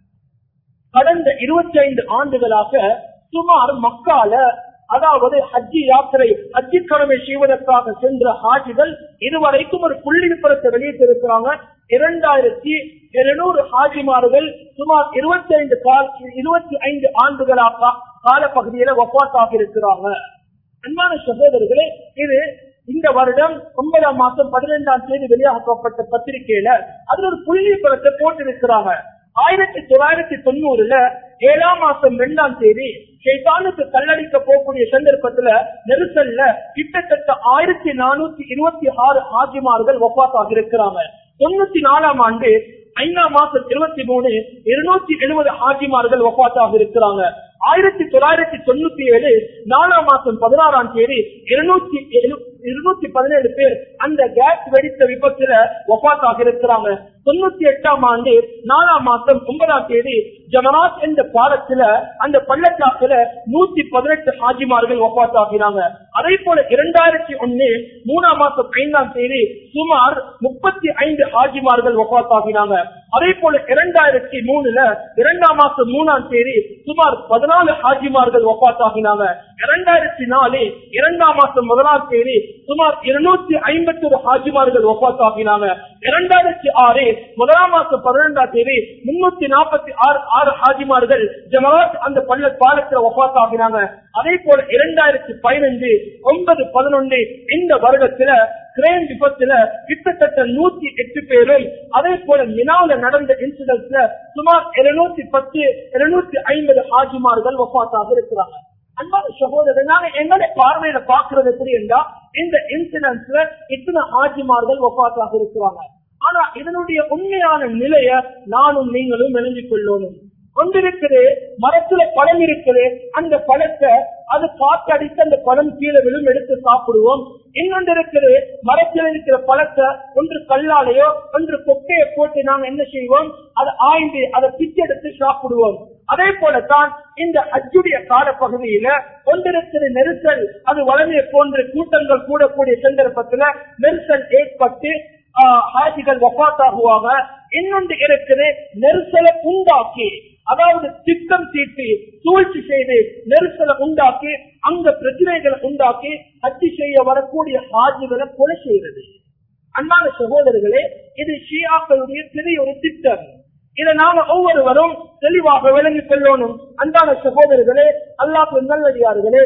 கடந்த இருபத்தி ஐந்து ஆண்டுகளாக சுமார் மக்கால அதாவது ஹஜ்ஜி யாத்திரை ஹஜ்ஜி கடமை செய்வதற்காக சென்ற ஹாஜிகள் இதுவரைக்கும் ஒரு புள்ளி விபரத்தை வெளியிட்டிருக்கிறாங்க இரண்டாயிரத்தி இருநூறு ஹாஜிமார்கள் சுமார் இருபத்தி ஐந்து கால் இருபத்தி ஐந்து ஆண்டுகளாக காலப்பகுதியில ஒப்பாட்டாக இருக்கிறாங்க அன்பான சகோதரர்களே இது இந்த வருடம் ஒன்பதாம் மாசம் பதினைந்தாம் தேதி வெளியாக்கப்பட்ட பத்திரிகையில அதுல ஒரு புள்ளி பலத்தை போட்டிருக்கிறாங்க ஆயிரத்தி தொள்ளாயிரத்தி தொண்ணூறுல ஏழாம் மாசம் இரண்டாம் தேதி ஷைத்தானுக்கு கல்லடிக்க போகக்கூடிய சந்தர்ப்பத்துல நெரிசல்ல கிட்டத்தட்ட ஆயிரத்தி நானூத்தி இருபத்தி ஆறு ஆஜிமார்கள் ஒப்பாத்தாக இருக்கிறாங்க தொண்ணூத்தி நாலாம் ஆண்டு ஐந்தாம் மாசம் இருபத்தி மூணு இருநூத்தி எழுபது ஆஜிமார்கள் ஒப்பாத்தாக இருக்கிறாங்க ஆயிரத்தி தொள்ளாயிரத்தி தொண்ணூத்தி ஏழு நாலாம் மாசம் பதினாறாம் தேதி இருநூத்தி இருநூத்தி பதினேழு பேர் அந்த கேஸ் வெடித்த விபத்துல ஒப்பாத்தாக இருக்கிறாங்க தொண்ணூத்தி எட்டாம் ஆண்டு நாலாம் மாசம் ஒன்பதாம் தேதி ஜமராத் என்ற பாடத்துல அந்த பள்ளத்தாக்குல நூத்தி பதினெட்டு ஹாஜிமார்கள் ஒப்பாத்தாகினாங்க அதே போல இரண்டாயிரத்தி ஒன்னு மூணாம் மாசம் ஐந்தாம் தேதி சுமார் முப்பத்தி ஐந்து ஹாஜிமார்கள் ஒப்பாத்தாகினாங்க அதே போல இரண்டாயிரத்தி மூணுல இரண்டாம் மாசம் மூணாம் தேதி சுமார் பதினாலு ஹாஜிமார்கள் ஒப்பாத்தாகினாங்க இரண்டாயிரத்தி நாலு இரண்டாம் மாசம் முதலாம் தேதி சுமார் இருநூத்தி ஐம்பத்தி ஒரு ஹாஜிமார்கள் ஒப்பாத்தாகினாங்க இரண்டாயிரத்தி ஆறு முதலாம் மாசம் பதினெண்டாம் தேதி முன்னூத்தி நாற்பத்தி ஆறு ஆறு ஹாஜிமார்கள் ஜமராத் அந்த பள்ள பாலத்துல ஒப்பாத்தாகினாங்க அதே போல இரண்டாயிரத்தி பதினஞ்சு ஒன்பது பதினொன்னு இந்த வருடத்துல கிரேன் விபத்துல கிட்டத்தட்ட நூத்தி எட்டு பேரும் அதே போல மினாவுல நடந்த இன்சிடென்ட்ல சுமார் இருநூத்தி பத்து இருநூத்தி ஐம்பது ஹாஜிமார்கள் ஒப்பாத்தாக இருக்கிறாங்க அன்பான சகோதரர் நாங்க எங்களுடைய பார்வையில பாக்குறது எப்படி என்றா இந்த இன்சிடென்ட்ஸ்ல இத்தனை ஹாஜிமார்கள் ஒப்பாத்தாக இருக்கிறாங்க ஆனா இதனுடைய உண்மையான நிலைய நானும் நீங்களும் விளங்கிக் கொள்ளணும் ஒன்று இருக்குது மரத்துல பழம் இருக்குது அந்த பழத்தை அது காத்தடித்து அந்த பழம் கீழே விழும் எடுத்து சாப்பிடுவோம் இன்னொன்று இருக்குது மரத்தில் இருக்கிற பழத்தை ஒன்று கல்லாலையோ ஒன்று கொக்கையை போட்டு நாங்க என்ன செய்வோம் அதை ஆய்ந்து அதை பிச்செடுத்து சாப்பிடுவோம் அதே போலத்தான் இந்த அச்சுடைய கால பகுதியில ஒன்றிருக்கிற நெரிசல் அது வளமையை போன்ற கூட்டங்கள் கூடக்கூடிய சந்தர்ப்பத்துல நெரிசல் ஏற்பட்டு ஆஹ், ஹாஜிகள் வபாத்தாகுவாங்க இன்னொன்று இருக்குது நெரிசலை உண்டாக்கி அதாவது திட்டம் தீட்டி சூழ்ச்சி செய்து நெரிசலை உண்டாக்கி அங்க பிரச்சனைகளை உண்டாக்கி ஹஜ்ஜி செய்ய வரக்கூடிய ஹாஜிகளை கொலை செய்யறது அன்பான சகோதரர்களே இது ஷியாக்களுடைய பெரிய ஒரு திட்டம் இதை நாம ஒவ்வொருவரும் தெளிவாக விளங்கிக் கொள்ளணும் அன்பான சகோதரர்களே அல்லாஹ் நல்லடியார்களே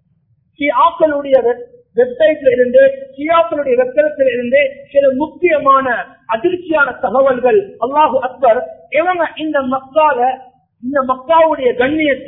ஷியாக்களுடைய வெப்சைட்ல இருந்து ஷியாக்களுடைய வெப்சைட்ல இருந்து சில முக்கியமான அதிர்ச்சியான தகவல்கள் அல்லாஹு அக்பர் இவங்க இந்த மக்கால இந்த மக்காவுடைய கண்ணியத்தை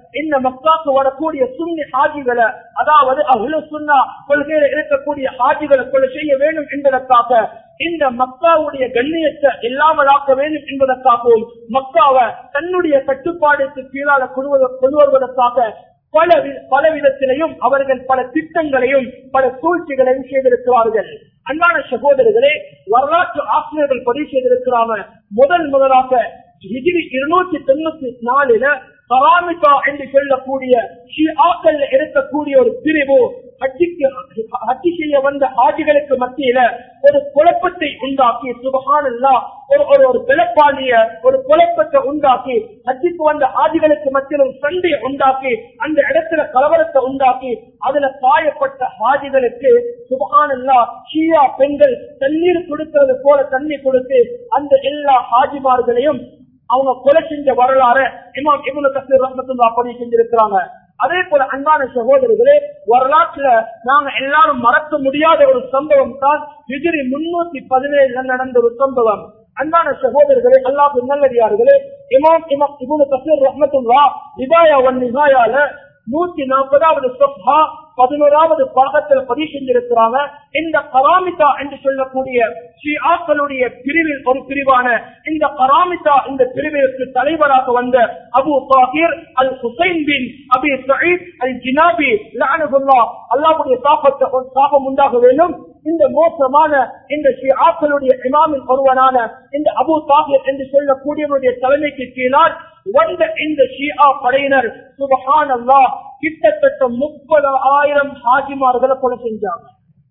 இந்த மக்காக்கு வரக்கூடிய சுன்னி ஹாஜிகளை அதாவது அஹ்லு சுன்னா கொள்கையில இருக்கக்கூடிய ஹாஜிகளை கொலை செய்ய வேண்டும் என்பதற்காக இந்த மக்காவுடைய கண்ணியத்தை இல்லாமலாக்க வேண்டும் என்பதற்காகவும் மக்காவை தன்னுடைய கட்டுப்பாடுக்கு கீழாக கொண்டு கொண்டு வருவதற்காக பல வி- பல விதத்திலையும் அவர்கள் பல திட்டங்களையும் பல சூழ்ச்சிகளையும் செய்திருக்கிறார்கள் அன்பான சகோதரர்களே வரலாற்று ஆசிரியர்கள் பதிவு செய்திருக்கிறாங்க முதல் முதலாக ஹிஜ்ரி இருநூத்தி தொண்ணூத்தி நாலுல கராமிகா என்று சொல்லக்கூடிய ஷிஆக்கள்ல இருக்கக்கூடிய ஒரு பிரிவு ஹஜ்ஜிக்கு ஹஜ்ஜி செய்ய வந்த ஹாஜிகளுக்கு மத்தியில ஒரு குழப்பத்தை உண்டாக்கி சுபஹானல்லா ஒரு ஒரு ஒரு பிளப்பாளிய ஒரு குழப்பத்தை உண்டாக்கி ஹஜ்ஜிக்கு வந்த ஹாஜிகளுக்கு மத்தியில் ஒரு சண்டையை உண்டாக்கி அந்த இடத்துல கலவரத்தை உண்டாக்கி அதுல காயப்பட்ட ஹாஜிகளுக்கு சுபஹானல்லா ஷியா பெண்கள் தண்ணீர் கொடுக்கிறது போல தண்ணி கொடுத்து அந்த எல்லா ஹாஜிமார்களையும் அவங்க கொலை செஞ்ச வரலாறு இமாம் இபுனு கசீர் ரஹ்மத்துல்லாஹ் பதிவு செஞ்சிருக்கிறாங்க அதே போல அன்பான சகோதரர்களே வரலாற்றுல நாங்க எல்லாரும் மறக்க முடியாத ஒரு சம்பவம் தான் ஹிஜ்ரி முன்னூத்தி பதினேழுல நடந்த ஒரு சம்பவம் அன்பான சகோதரர்களே அல்லாஹ் நல்லடியார்களே இமாம் இமாம் இபுனு கசீர் ரஹ்மத்துல்லா இதாயா ஒன் நிகாயால நூத்தி நாற்பதாவது சொப்பா பதினோராவது பாகத்தில் பதிவு செஞ்சிருக்கிறாங்க இந்த கராமிதா என்று சொல்லக்கூடிய ஷியாக்களுடைய பிரிவில் ஒரு பிரிவான இந்த கராமிதா இந்த பிரிவிற்கு தலைவராக வந்த Abu Tahir al Hussain bin Abi Saeed al Jinabi லானகுல்லா அல்லாஹ்வுடைய சாபத்தை சாபம் உண்டாக வேண்டும் இந்த மோசமான இந்த ஷியாக்களுடைய இமாமின் ஒருவனான இந்த அபு தாகிர் என்று சொல்லக்கூடியவருடைய தலைமைக்கு கீழால் வந்த இந்த ஷியா படையினர் சுபஹான் அல்லாஹ் கிட்டத்தட்ட முப்பது ஆயிரம் ஹாஜிமார்களை கொலை செஞ்சாங்க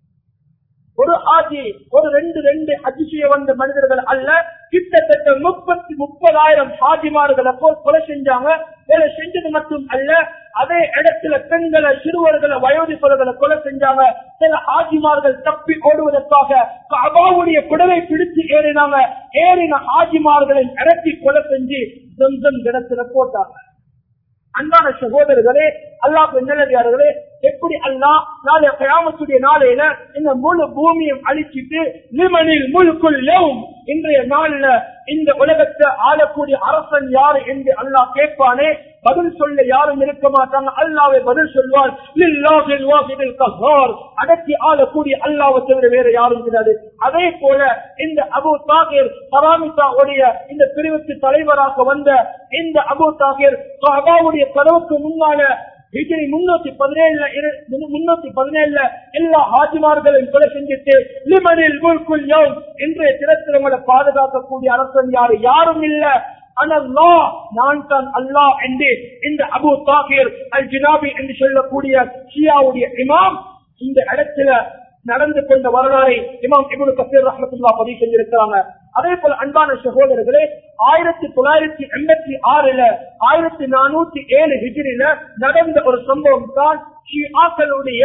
ஒரு ஹாஜி ஒரு ரெண்டு ரெண்டு ஹஜ் செய்ய வந்த மனிதர்கள் அல்ல கிட்டத்தட்ட முப்பத்தி முப்பதாயிரம் ஹாஜிமார்களை போல் கொலை செஞ்சாங்க கொலை செஞ்சது மட்டும் அல்ல அதே இடத்துல பெண்களை சிறுவர்களை வயோதிப்பவர்களை கொலை செஞ்சாங்க சில ஹாஜிமார்கள் தப்பி ஓடுவதற்காக அபாவுடைய குடலை பிடிச்சு ஏறினாங்க ஏறின ஹாஜிமார்களை இறக்கி கொலை செஞ்சு சொந்தம் இடத்துல போட்டாங்க அன்பான சகோதரர்களே அல்லாஹ் நல்லதார்களே எப்படி அல்லாஹ் நாளைய கயாமத்துடைய நாளையில இந்த முழு பூமியும் அழிச்சிட்டு லிமனில் முழுக்குள் லெவும் இன்றைய நாள்ல இந்த உலகத்தை ஆளக்கூடிய அரசன் யாரு என்று அல்லாஹ் கேட்பானே பதில் சொல்ல யாரும் இருக்க மாட்டாங்க அல்லாவை பதில் சொல்வார் லில்லாஹில் வாஹிதில் கஹார் அடக்கி ஆளக்கூடிய அல்லாவை தவிர வேற யாரும் கிடையாது அதே போல இந்த அபு தாகிர் பராமிசா உடைய இந்த பிரிவுக்கு தலைவராக வந்த இந்த அபு தாகிர் அபாவுடைய கதவுக்கு முன்னால ஹிஜ்ரி முன்னூத்தி பதினேழுல இரு- முன்னு- முன்னூத்தி பதினேழுல எல்லா ஹாஜிமார்களையும் கொலை செஞ்சுட்டு லிமனில் முல்குல் யௌம் இன்றைய தினத்திலங்களை பாதுகாக்கக்கூடிய அரசன் யாரு யாரும் இல்ல அனல்லா நான் தான் அல்லாஹ் என்று இந்த அபு தாகிர் அல் ஜினாபி என்று சொல்லக்கூடிய ஷியாவுடைய இமாம் இந்த இடத்துல நடந்து கொண்ட வரலாறை இமாம் இபுல் கசீர் ரஹமத்துல்லா பதிவு செஞ்சிருக்கிறாங்க அதே போல அன்பான சகோதரர்களே ஆயிரத்தி தொள்ளாயிரத்தி எண்பத்தி ஆறுல ஆயிரத்தி நானூத்தி ஏழு ஹிஜிரில நடந்த ஒரு சம்பவம் தான் ஷியாக்களுடைய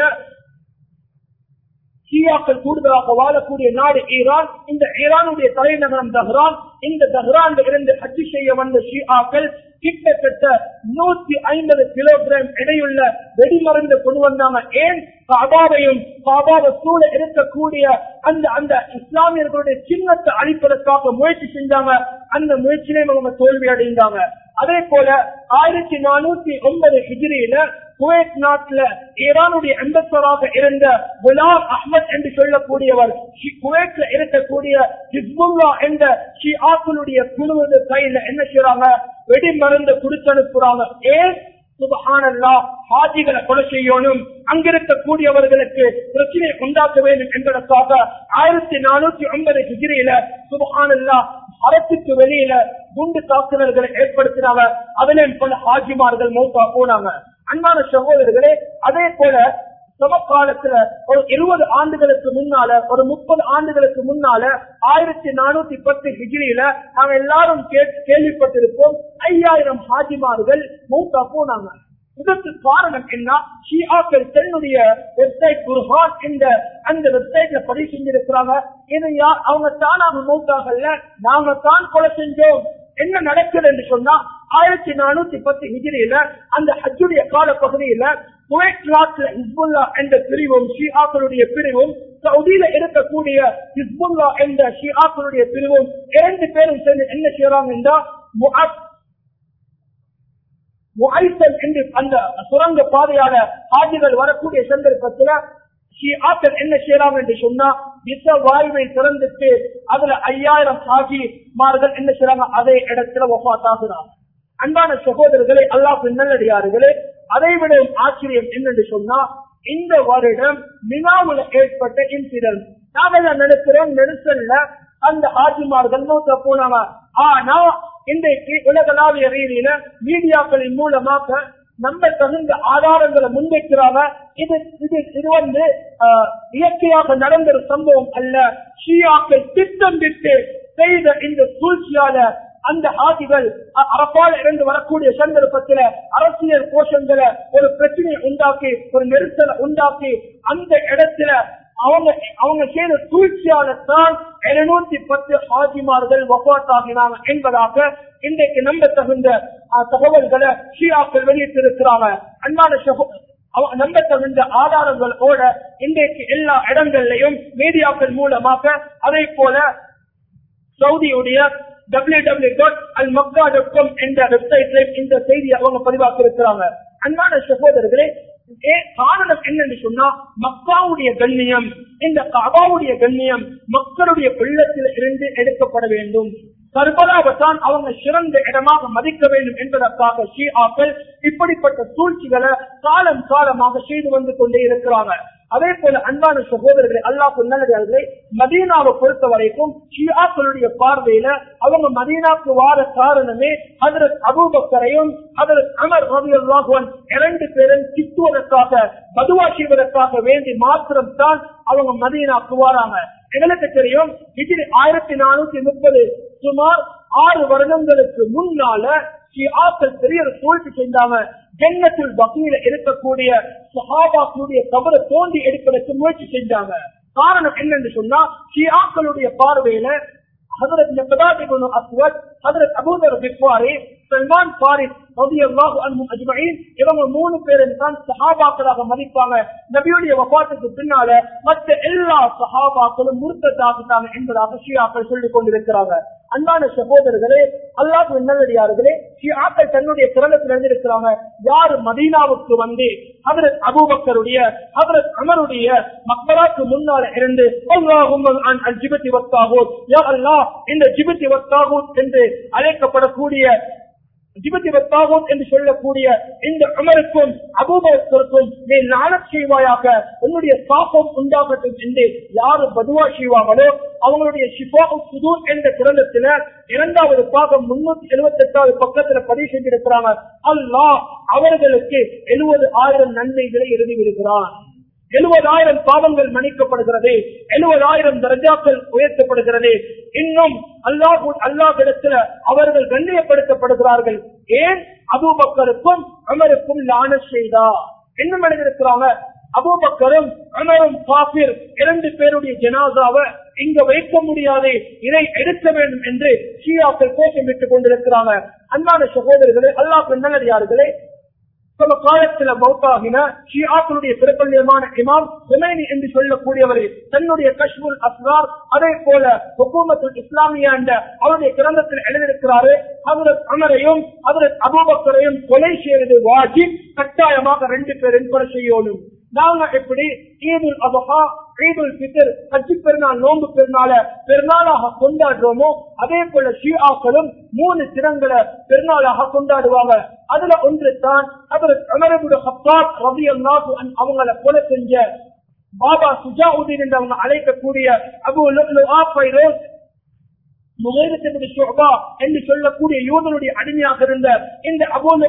ஷியாக்கள் கூடுதலாக வாழக்கூடிய நாடு ஈரான் இந்த ஈரானுடைய தலைநகரம் தஹ்ரான் இந்த தஹ்ரான் இருந்து ஹஜ் செய்ய வந்த ஷியாக்கள் கிட்டத்தட்ட நூத்தி ஐம்பது கிலோகிராம் எடையுள்ள வெடிமருந்து கொண்டு வந்தாங்க ஏன் காபாவையும் காபாவை சூழ இருக்கக்கூடிய அந்த அந்த இஸ்லாமியர்களுடைய சின்னத்தை அழிப்பதற்காக முயற்சி செஞ்சாங்க அந்த முயற்சியிலே அவங்க தோல்வி அடைந்தாங்க அதே போல ஆயிரத்தி நானூத்தி ஒன்பது ஹிஜிரியில குவைத் நாட்டுல ஈரானுடைய அம்பசராக இருந்த குலாம் அஹ்மத் என்று சொல்லக்கூடியவர் ஷி- குவைத்ல இருக்கக்கூடிய ஹிஸ்புல்லா என்ற ஷிஆக்களுடைய குழுவது கையில என்ன செய்யறாங்க வெடி மருந்து கொடுத்து அனுப்புறாங்க ஏன் சுபஹானல்லா ஹாஜிகளை கொலை செய்யணும் அங்கிருக்கக்கூடியவர்களுக்கு பிரச்சனை உண்டாக்க வேண்டும் என்பதற்காக ஆயிரத்தி நானூத்தி ஒன்பது ஹிஜிரியில சுபஹானல்லா அரசுக்கு வெளியில குண்டு தாக்குதல்களை ஏற்படுத்தினாங்க அதிலும் பல ஹாஜிமார்கள் மௌத்தா போனாங்க அன்பான சகோதரர்களே அதே போல சமகாலத்துல ஒரு இருபது ஆண்டுகளுக்கு முன்னால ஒரு முப்பது ஆண்டுகளுக்கு முன்னால ஆயிரத்தி நானூத்தி பத்து ஹிஜிரியில நாங்க எல்லாரும் கே- கேள்விப்பட்டிருப்போம் ஐயாயிரம் ஹாஜிமார்கள் மௌத்தா போனாங்க இதற்கு காரணம் என்ன ஷியாக்கள் தன்னுடைய வெப்சைட் குர்ஹான் என்ற அந்த வெப்சைட்ல பதிவு செஞ்சிருக்கிறாங்க இது யா- அவங்க தானாக மௌத்தாகல நாங்க தான் கொலை செஞ்சோம் என்ன நடக்குது என்று சொன்னா ஆயிரத்தி நானூத்தி பத்து ஹிஜிரியில அந்த ஹஜ்ஜுடைய கால பகுதியில குவைத் நாட்டுல ஹிஸ்புல்லா என்ற பிரிவும் ஷியாக்களுடைய பிரிவும் சவுதியில இருக்கக்கூடிய ஹிஸ்புல்லா என்ற ஷியாக்களுடைய பிரிவும் இரண்டு பேரும் சேர்ந்து என்ன செய்யறாங்க என்றா முஅத் முஐத்தல் என்று அந்த சுரங்க பாதையால ஹாஜிகள் வரக்கூடிய சந்தர்ப்பத்துல ஆக்கள் என்ன செய்யலாம் என்று சொன்னா விச வாயுவை திறந்துட்டு அதுல ஐயாயிரம் ஹாஜிமார்கள் என்ன செய்யறாங்க அதே இடத்துல ஒப்பாத்தாகிறாங்க அன்பான சகோதரர்களே அல்லாஹ் நல்லடியார்களே அதை விட ஆச்சரியம் என்னன்னு சொன்னா இந்த வருடம் மினாவுல ஏற்பட்ட இன்சிடென்ட் நாங்கள் நினைக்கிறோம் நெரிசல்ல அந்த ஆட்சிமார்கள் நோக்க போனாங்க ஆனா இன்றைக்கு உலகளாவிய ரீதியில மீடியாக்களின் மூலமாக நம்ம தகுந்த ஆதாரங்களை முன்வைக்கிறாங்க இது இது இது வந்து ஆஹ், இயற்கையாக நடந்த ஒரு சம்பவம் அல்ல ஷியாக்கள் திட்டமிட்டு செய்த இந்த சூழ்ச்சியால அந்த ஆதிகள் அரப்பால் இருந்து வரக்கூடிய சந்தர்ப்பத்துல அரசியல் கோஷங்களை ஒரு பிரச்சனையை உண்டாக்கி ஒரு நெரிசலை உண்டாக்கி அந்த இடத்துல அவங்க அவங்க செய்த சூழ்ச்சியால தான் எழுநூத்தி பத்து ஆஜிமார்கள் வபாத்தாகினாங்க என்பதாக இன்றைக்கு நம்ப தகுந்த அஹ், தகவல்களை ஷியாக்கள் வெளியிட்டிருக்கிறாங்க அன்பான சகோ அவ- நம்ப தகுந்த ஆதாரங்களோட இன்றைக்கு எல்லா இடங்கள்லயும் மீடியாக்கள் மூலமாக அதே போல சவுதியுடைய W W dot al Makkah dot com என்ற வெப்சைட்ல இந்த செய்தியை அவங்க பதிவாக்கி இருக்கிறாங்க அன்பான சகோதரர்களே ஏ காரணம் என்னன்னு சொன்னா மக்காவுடைய கண்ணியம் இந்த கபாவுடைய கண்ணியம் மக்களுடைய வெள்ளத்தில் இருந்து எடுக்கப்பட வேண்டும் கர்பலாவை தான் அவங்க சிறந்த இடமாக மதிக்க வேண்டும் என்பதற்காக ஷீஆக்கள் இப்படிப்பட்ட சூழ்ச்சிகளை காலம் காலமாக செய்து வந்து கொண்டே இருக்கிறாங்க அதே போல அன்பான சகோதரர்களை அல்லாஹ் நல்லடியார்களே மதீனாவை பொறுத்த வரைக்கும் ஷியாக்களுடைய பார்வையில அவங்க மதீனாக்கு வார காரணமே ஹதரத் அபூபக்கரையும் ஹதரத் அமர் ரவியல்லாஹுவன் இரண்டு பேரும் திட்டுவதற்காக மதுவா செய்வதற்காக வேண்டி மாத்திரம் தான் அவங்க மதீனாக்கு வாராங்க எங்களுக்கு தெரியும் இதில் ஆயிரத்தி நானூத்தி முப்பது சுமார் ஆறு வருடங்களுக்கு முன்னால ஷியாக்கள் பெரிய ஒரு சூழ்ச்சி செஞ்சாங்க ஜன்னத்தில் பக்தியில இருக்கக்கூடிய சஹாபாக்களுடைய கபரை தோண்டி எடுப்பதற்கு முயற்சி செஞ்சாங்க காரணம் என்னன்னு சொன்னா ஷியாக்களுடைய பார்வையில ஹதரத் மிக்தாத் இப்னு அஸ்வத் ஹதரத் அபூதர் பிக்வாரி சல்மான் பாரிஸ் ரலியல்லாஹு அன்ஹும் அஜ்மஈன் இவங்க மூணு பேரும் தான் சஹாபாக்களாக மதிப்பாங்க நபியுடைய வஃபாத்துக்கு பின்னால மற்ற எல்லா சஹாபாக்களும் முர்த்ததாகிட்டாங்க என்பதாக ஷியாக்கள் சொல்லிக் கொண்டிருக்கிறாங்க அன்பான சகோதரர்களே அல்லாஹ் நல்லடியார்களே ஷியாக்கள் தன்னுடைய திறனத்தில் இருந்திருக்கிறாங்க யாரு மதீனாவுக்கு வந்து ஹதரத் அபூபக்கருடைய ஹதரத் அமருடைய மக்களாக்கு முன்னால இருந்து அல்லாஹும் அன் அல் ஜிபத்தி வத்தாகூத் யா அல்லாஹ் இந்த ஜிபத்தி வத்தாகூத் என்று அழைக்கப்படக்கூடிய ஜிபத்தி வத்தாகூத் என்று சொல்லக்கூடிய இந்த அமருக்கும் அபூபக்கருக்கும் நீ நாணச் செய்வாயாக உன்னுடைய சாபம் உண்டாகட்டும் என்று யாரு பதுவா செய்வாங்களோ அவங்களுடைய ஷிஃபா சுதூர் என்ற கிரந்தத்துல இரண்டாவது பாகம் முன்னூத்தி எழுபத்தி எட்டாவது பக்கத்துல பதிவு செஞ்சிருக்கிறாங்க அல்லாஹ் அவர்களுக்கு எழுபது ஆயிரம் நன்மைகளை எழுதி விடுகிறான் எழுபதாயிரம் பாவங்கள் மன்னிக்கப்படுகிறது எழுபதாயிரம் தர்ஜாக்கள் உயர்த்தப்படுகிறது இன்னும் அல்லாஹ் அல்லாஹிடத்துல அவர்கள் கண்ணியப்படுத்தப்படுகிறார்கள் ஏன் அபூபக்கருக்கும் அமருக்கும் லான செய்தா என்ன மனிதருக்கிறாங்க அபூபக்கரும் அமரும் காபிர் இரண்டு பேருடைய ஜனாசாவை இங்க வைக்க முடியாது இதை எடுக்க வேண்டும் என்று ஷியாக்கள் கோஷமிட்டுக் கொண்டிருக்கிறாங்க அன்பான சகோதரர்களே அல்லாஹ் நல்லடியார்களே சம காலத்துல மௌத்தாகின ஷியாக்களுடைய பிரபல்யமான இமாம் ஹுமைனி என்று சொல்லக்கூடியவர் தன்னுடைய கஷ்முல் அஸ்ரார் அதே போல ஹுக்கூமத்துல் இஸ்லாமியா என்ற அவருடைய கிரந்தத்தில் எழுதியிருக்கிறாரு ஹதரத் அமரையும் ஹதரத் அபூபக்கரையும் கொலை செய்வது வாஜிப் கட்டாயமாக ரெண்டு பேரும் கொலை செய்யணும் நாங்க எப்படி ஈதுல் அபஹா ஈதுல் பித்தர் ஹஜ்ஜி பெருநாள் நோன்பு பெருநாள பெருநாளாக கொண்டாடுறோமோ அதே போல ஷியாக்களும் மூணு தினங்களை பெருநாளாக கொண்டாடுவாங்க அதுல ஒன்று தான் அவர் அமரபுட ஹப்பாப் ரவி அல்லாஹு அவங்களை கொலை செஞ்ச பாபா சுஜாவுதீன் என்று அவங்க அழைக்கக்கூடிய அபு லுஅ்லுஆ ஃபைரோஸ் முகைரத்தினுடைய ஷுபா என்று சொல்லக்கூடிய யூதனுடைய அடிமையாக இருந்த இந்த அபோல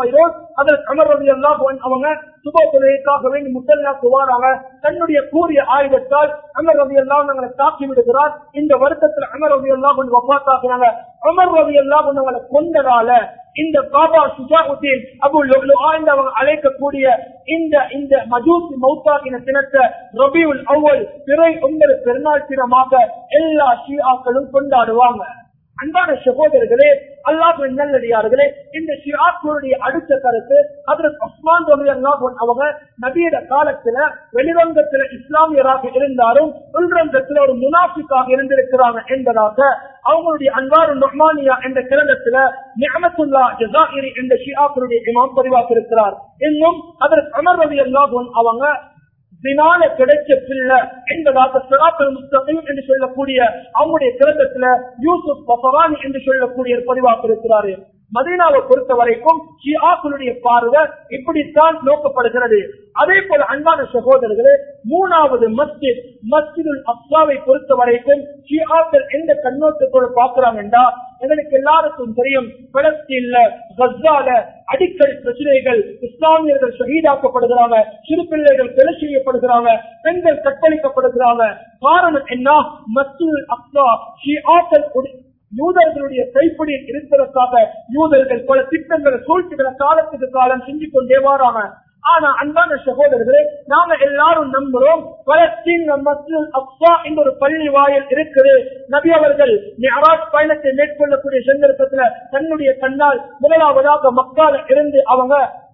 அதற்கு அமர் ரவி அல்லாஹ் அவங்க சுப தொழிலுக்காக வேண்டி முத்தல்லாக்கு வாராங்க தன்னுடைய கூறிய ஆயுதத்தால் அமர் ரவி அல்லாஹ் அவங்களை தாக்கி விடுகிறார் இந்த வருத்தத்தில் அமர் ரவி அல்லாஹ் வப்பாத்தாக்குறாங்க அமர் ரவி அல்லாஹ் அவங்களை கொண்டதால இந்த பாபா சுஜாவுதீன் அபு ஆய்ந்து அவங்க அழைக்கக்கூடிய இந்த இந்த மஜூசி மௌத்தாக்கின தினத்தை ரபியுல் அவ்வல் பிறை ஒன்பது பெருநாள் தினமாக எல்லா ஷியாக்களும் கொண்டாடுவாங்க அன்பான சகோதரர்களே அல்லாஹ் நல்லடியார்களே இந்த ஷியாக்களுடைய அடுத்த கருத்து அதற்கு உஸ்மான் ரவி அவங்க நபியோட காலத்துல வெளிரங்கத்துல இஸ்லாமியராக இருந்தாலும் உள்ரங்கத்துல ஒரு முனாஃபிக்காக இருந்திருக்கிறாங்க என்பதாக அவங்களுடைய அன்வாரு நொஹ்மானியா என்ற கிரந்தத்துல நியமத்துல்லா ஜசாயிரி என்ற ஷியாக்களுடைய இமாம் பதிவாக இருக்கிறார் இன்னும் அதற்கு அமர் ரவி அல்லாஹன் அவங்க தினால கிடைச்ச பிள்ளை என்பதாக சிராத்தல் முஸ்தகையும் என்று சொல்லக்கூடிய அவங்களுடைய கிரந்தத்துல யூசுப் பசவானி என்று சொல்லக்கூடிய பதிவாக இருக்கிறாரு மதீனாவை பொறுத்த வரைக்கும் ஷியாக்களுடைய பார்வை இப்படித்தான் நோக்கப்படுகிறது அதே போல அன்பான சகோதரர்களே மூணாவது மஸ்ஜித் மஸ்ஜிதுல் அப்சாவை பொறுத்த வரைக்கும் ஷியாக்கள் எந்த கண்ணோட்டத்தோடு பார்க்கிறாங்கன்றா எங்களுக்கு எல்லாருக்கும் தெரியும் பலஸ்தீன்ல கஸ்ஸால அடிக்கடி பிரச்சனைகள் இஸ்லாமியர்கள் ஷஹீதாக்கப்படுகிறாங்க சிறு பிள்ளைகள் கொலை செய்யப்படுகிறாங்க பெண்கள் கற்பழிக்கப்படுகிறாங்க காரணம் என்ன மஸ்ஜிதுல் அப்சா ஷியாக்கள் யூதர்களுடைய கைப்பிடியில் இருப்பதற்காக யூதர்கள் பல திட்டங்களை சூழ்ச்சிகளை காலத்துக்கு காலம் செஞ்சு கொண்டே வாராங்க ஆனா அன்பான சகோதரர்களே நாம எல்லாரும் நம்புறோம் பலஸ்தீன் மஸ்ஜித் அப்சா என்ற ஒரு பள்ளி வாயில் இருக்குது நபி அவர்கள் மியராஜ் பயணத்தை மேற்கொள்ளக்கூடிய சந்தர்ப்பத்துல தன்னுடைய கண்ணால் முதலாவதாக மக்கால இருந்து அவங்க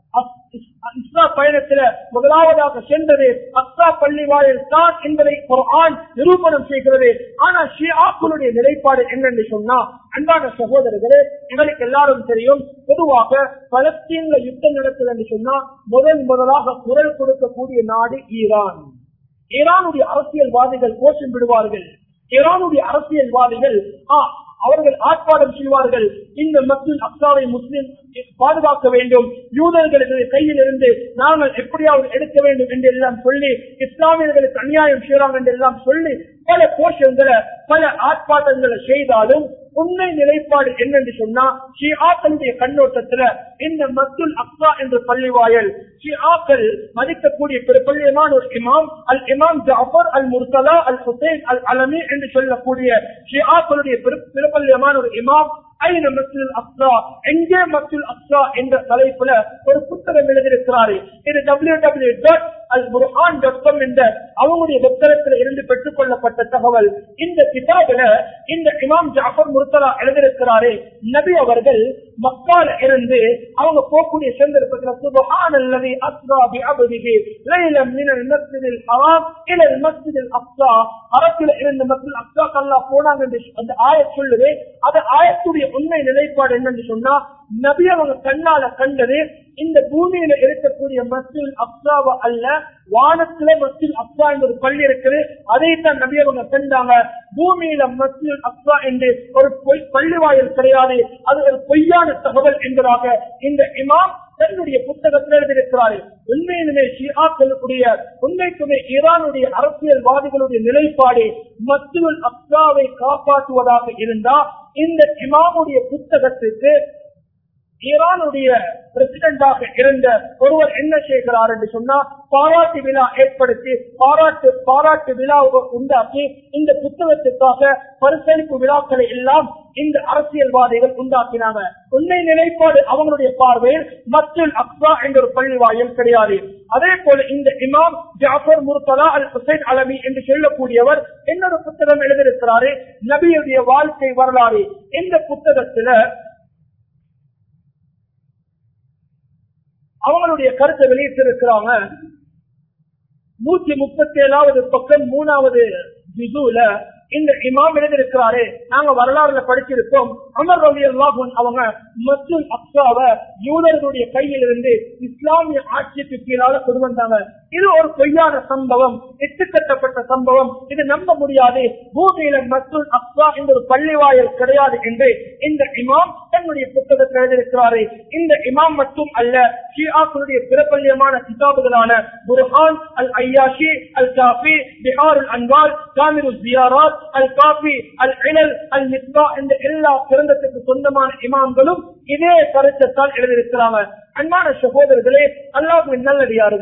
இஸ்லா பயணத்துல முதலாவதாக சென்றது அஸ்லா பள்ளி வாயில் தான் என்பதை ஒரு ஆண் நிரூபணம் செய்கிறது ஆனா ஷியாக்களுடைய நிலைப்பாடு என்னென்று சொன்னா அன்பான சகோதரர்களே எங்களுக்கு எல்லாரும் தெரியும் பொதுவாக பலஸ்தீன்ல யுத்தம் நடக்குது என்று சொன்னா முதன் முதலாக குரல் கொடுக்கக்கூடிய நாடு ஈரான் ஈரானுடைய அரசியல்வாதிகள் கோஷம் விடுவார்கள் ஈரானுடைய அரசியல்வாதிகள் அவர்கள் ஆர்ப்பாட்டம் செய்வார்கள் இந்த மக்கள் அப்சாவை முஸ்லிம் பாதுகாக்க வேண்டும் யூதர்களுடைய கையில் இருந்து நாங்கள் எப்படியாவது எடுக்க வேண்டும் என்று எல்லாம் சொல்லி இஸ்லாமியர்களுக்கு அநியாயம் செய்யலாம் என்று எல்லாம் சொல்லி பல கோஷங்களை பல ஆர்ப்பாட்டங்களை செய்தாலும் உண்மை நிலைப்பாடு என்னென்று சொன்னா ஷிஆக்களுடைய கண்ணோட்டத்துல இந்த மத்துல் அக்ஸா என்ற பள்ளி வாயல் ஷிஆக்கள் மதிக்கக்கூடிய பிரபல்யமான ஒரு இமாம் அல் இமாம் ஜாஃபர் அல் முர்தலா அல் ஹுசைன் அல் அலமி என்று சொல்லக்கூடிய ஷிஆக்களுடைய பிரபல்யமான ஒரு இமாம் ஐன மஸ்ஜித் அக்ஸா எங்கே மஸ்ஜித் அக்ஸா என்ற தலைப்புல ஒரு புத்தகம் எழுதியிருக்கிறாரு இது W W dot al Burhan dot com என்ற அவங்களுடைய வெப்தளத்தில் இருந்து பெற்றுக் கொள்ளப்பட்ட தகவல் இந்த கிதாபில இந்த இமாம் ஜாஃபர் முர்த்தலா எழுதியிருக்கிறாரு நபி அவர்கள் மக்கால இருந்து அவங்க போகக்கூடிய சந்தர்ப்பத்தில் சுபஹான் அல்லது அஸ்ரா பி அபதிஹி லைலம் மினல் மஸ்ஜிதில் ஹராம் இலல் மஸ்ஜிதில் அக்ஸா அரபில இருந்த மஸ்ஜித் அக்ஸா கல்லா போனாங்க என்று அந்த ஆயத் சொல்லுது அது ஆயத்துடைய உண்மை நிலைப்பாடு என்னன்னு சொன்னா நபி அவங்க கண்ணால கண்டது இந்த பூமியில இருக்கக்கூடிய மஸ்ஜித் அப்சாவ அல்ல வானத்துல மஸ்ஜித் அப்சா என்ற ஒரு பள்ளி இருக்குது அதைத்தான் நபி அவங்க கண்டாங்க பூமியில மஸ்ஜித் அப்சா என்று ஒரு பொய் பள்ளி வாயில் கிடையாது அது ஒரு பொய்யான தகவல் என்பதாக இந்த இமாம் தன்னுடைய புத்தகத்தில் எழுதியிருக்கிறார் உண்மையிலுமே ஷியாக்களுடைய உண்மைக்குமே ஈரானுடைய அரசியல்வாதிகளுடைய நிலைப்பாடு மஸ்ஜித் அப்சாவை காப்பாற்றுவதாக இருந்தா இந்த இமாமுடைய புத்தகத்துக்கு ஈரானுடைய பிரசிடண்டாக இருந்த ஒருவர் என்ன செய்கிறார் என்று சொன்னா பாராட்டு விழா ஏற்படுத்தி பாராட்டு பாராட்டு விழா உண்டாக்கி இந்த புத்தகத்துக்காக பரிசளிப்பு விழாக்களை எல்லாம் இந்த அரசியல்வாதிகள் உண்டாக்கினாங்க உண்மை நிலைப்பாடு அவங்களுடைய பார்வையில் மற்றல் அக்ஸா என்ற ஒரு பள்ளி வாயில் கிடையாது அதே போல இந்த இமாம் ஜாஃபர் முர்தலா அல் ஹுசைன் அலமி என்று சொல்லக்கூடியவர் இன்னொரு புத்தகம் எழுதியிருக்கிறாரு நபியுடைய வாழ்க்கை வரலாறு இந்த புத்தகத்துல அவங்களுடைய கருத்தை வெளியிட்டிருக்கிறாங்க நூத்தி முப்பத்தி ஏழாவது பக்கம் மூணாவது ஜிதுல இந்த இமாம் எழுதியிருக்கிறாரு நாங்க வரலாறுல படிச்சிருக்கோம் அமர் ரவி அல்லாஹன் அவங்க மசூல் அக்ஸாவை யூதர்களுடைய கையில் இருந்து இஸ்லாமிய ஆட்சிக்கு கீழால கொண்டு வந்தாங்க இது ஒரு பொய்யான சம்பவம் எட்டுக்கட்டப்பட்ட சம்பவம் இது நம்ப முடியாது பூமியில மசூல் அக்ஸா என்ற ஒரு பள்ளிவாயல் கிடையாது என்று இந்த இமாம் தன்னுடைய புத்தகத்தில் எழுதியிருக்கிறாரு இந்த இமாம் மட்டும் அல்ல ஷியாக்களுடைய பிரபல்யமான கிதாபுகளான Burhan al Ayyashi al Kafi Bihar al Anwar காமிரு ஜியாராத் அல் காஃபி அல் இனல் அல் மிஸ்பா என்ற எல்லா பிறந்தத்துக்கு சொந்தமான இமாம்களும் இதே கருத்தைத்தான் எழுதியிருக்கிறாங்க அன்பான சகோதரர்களே அல்லாஹுவின் நல்லடியார்களே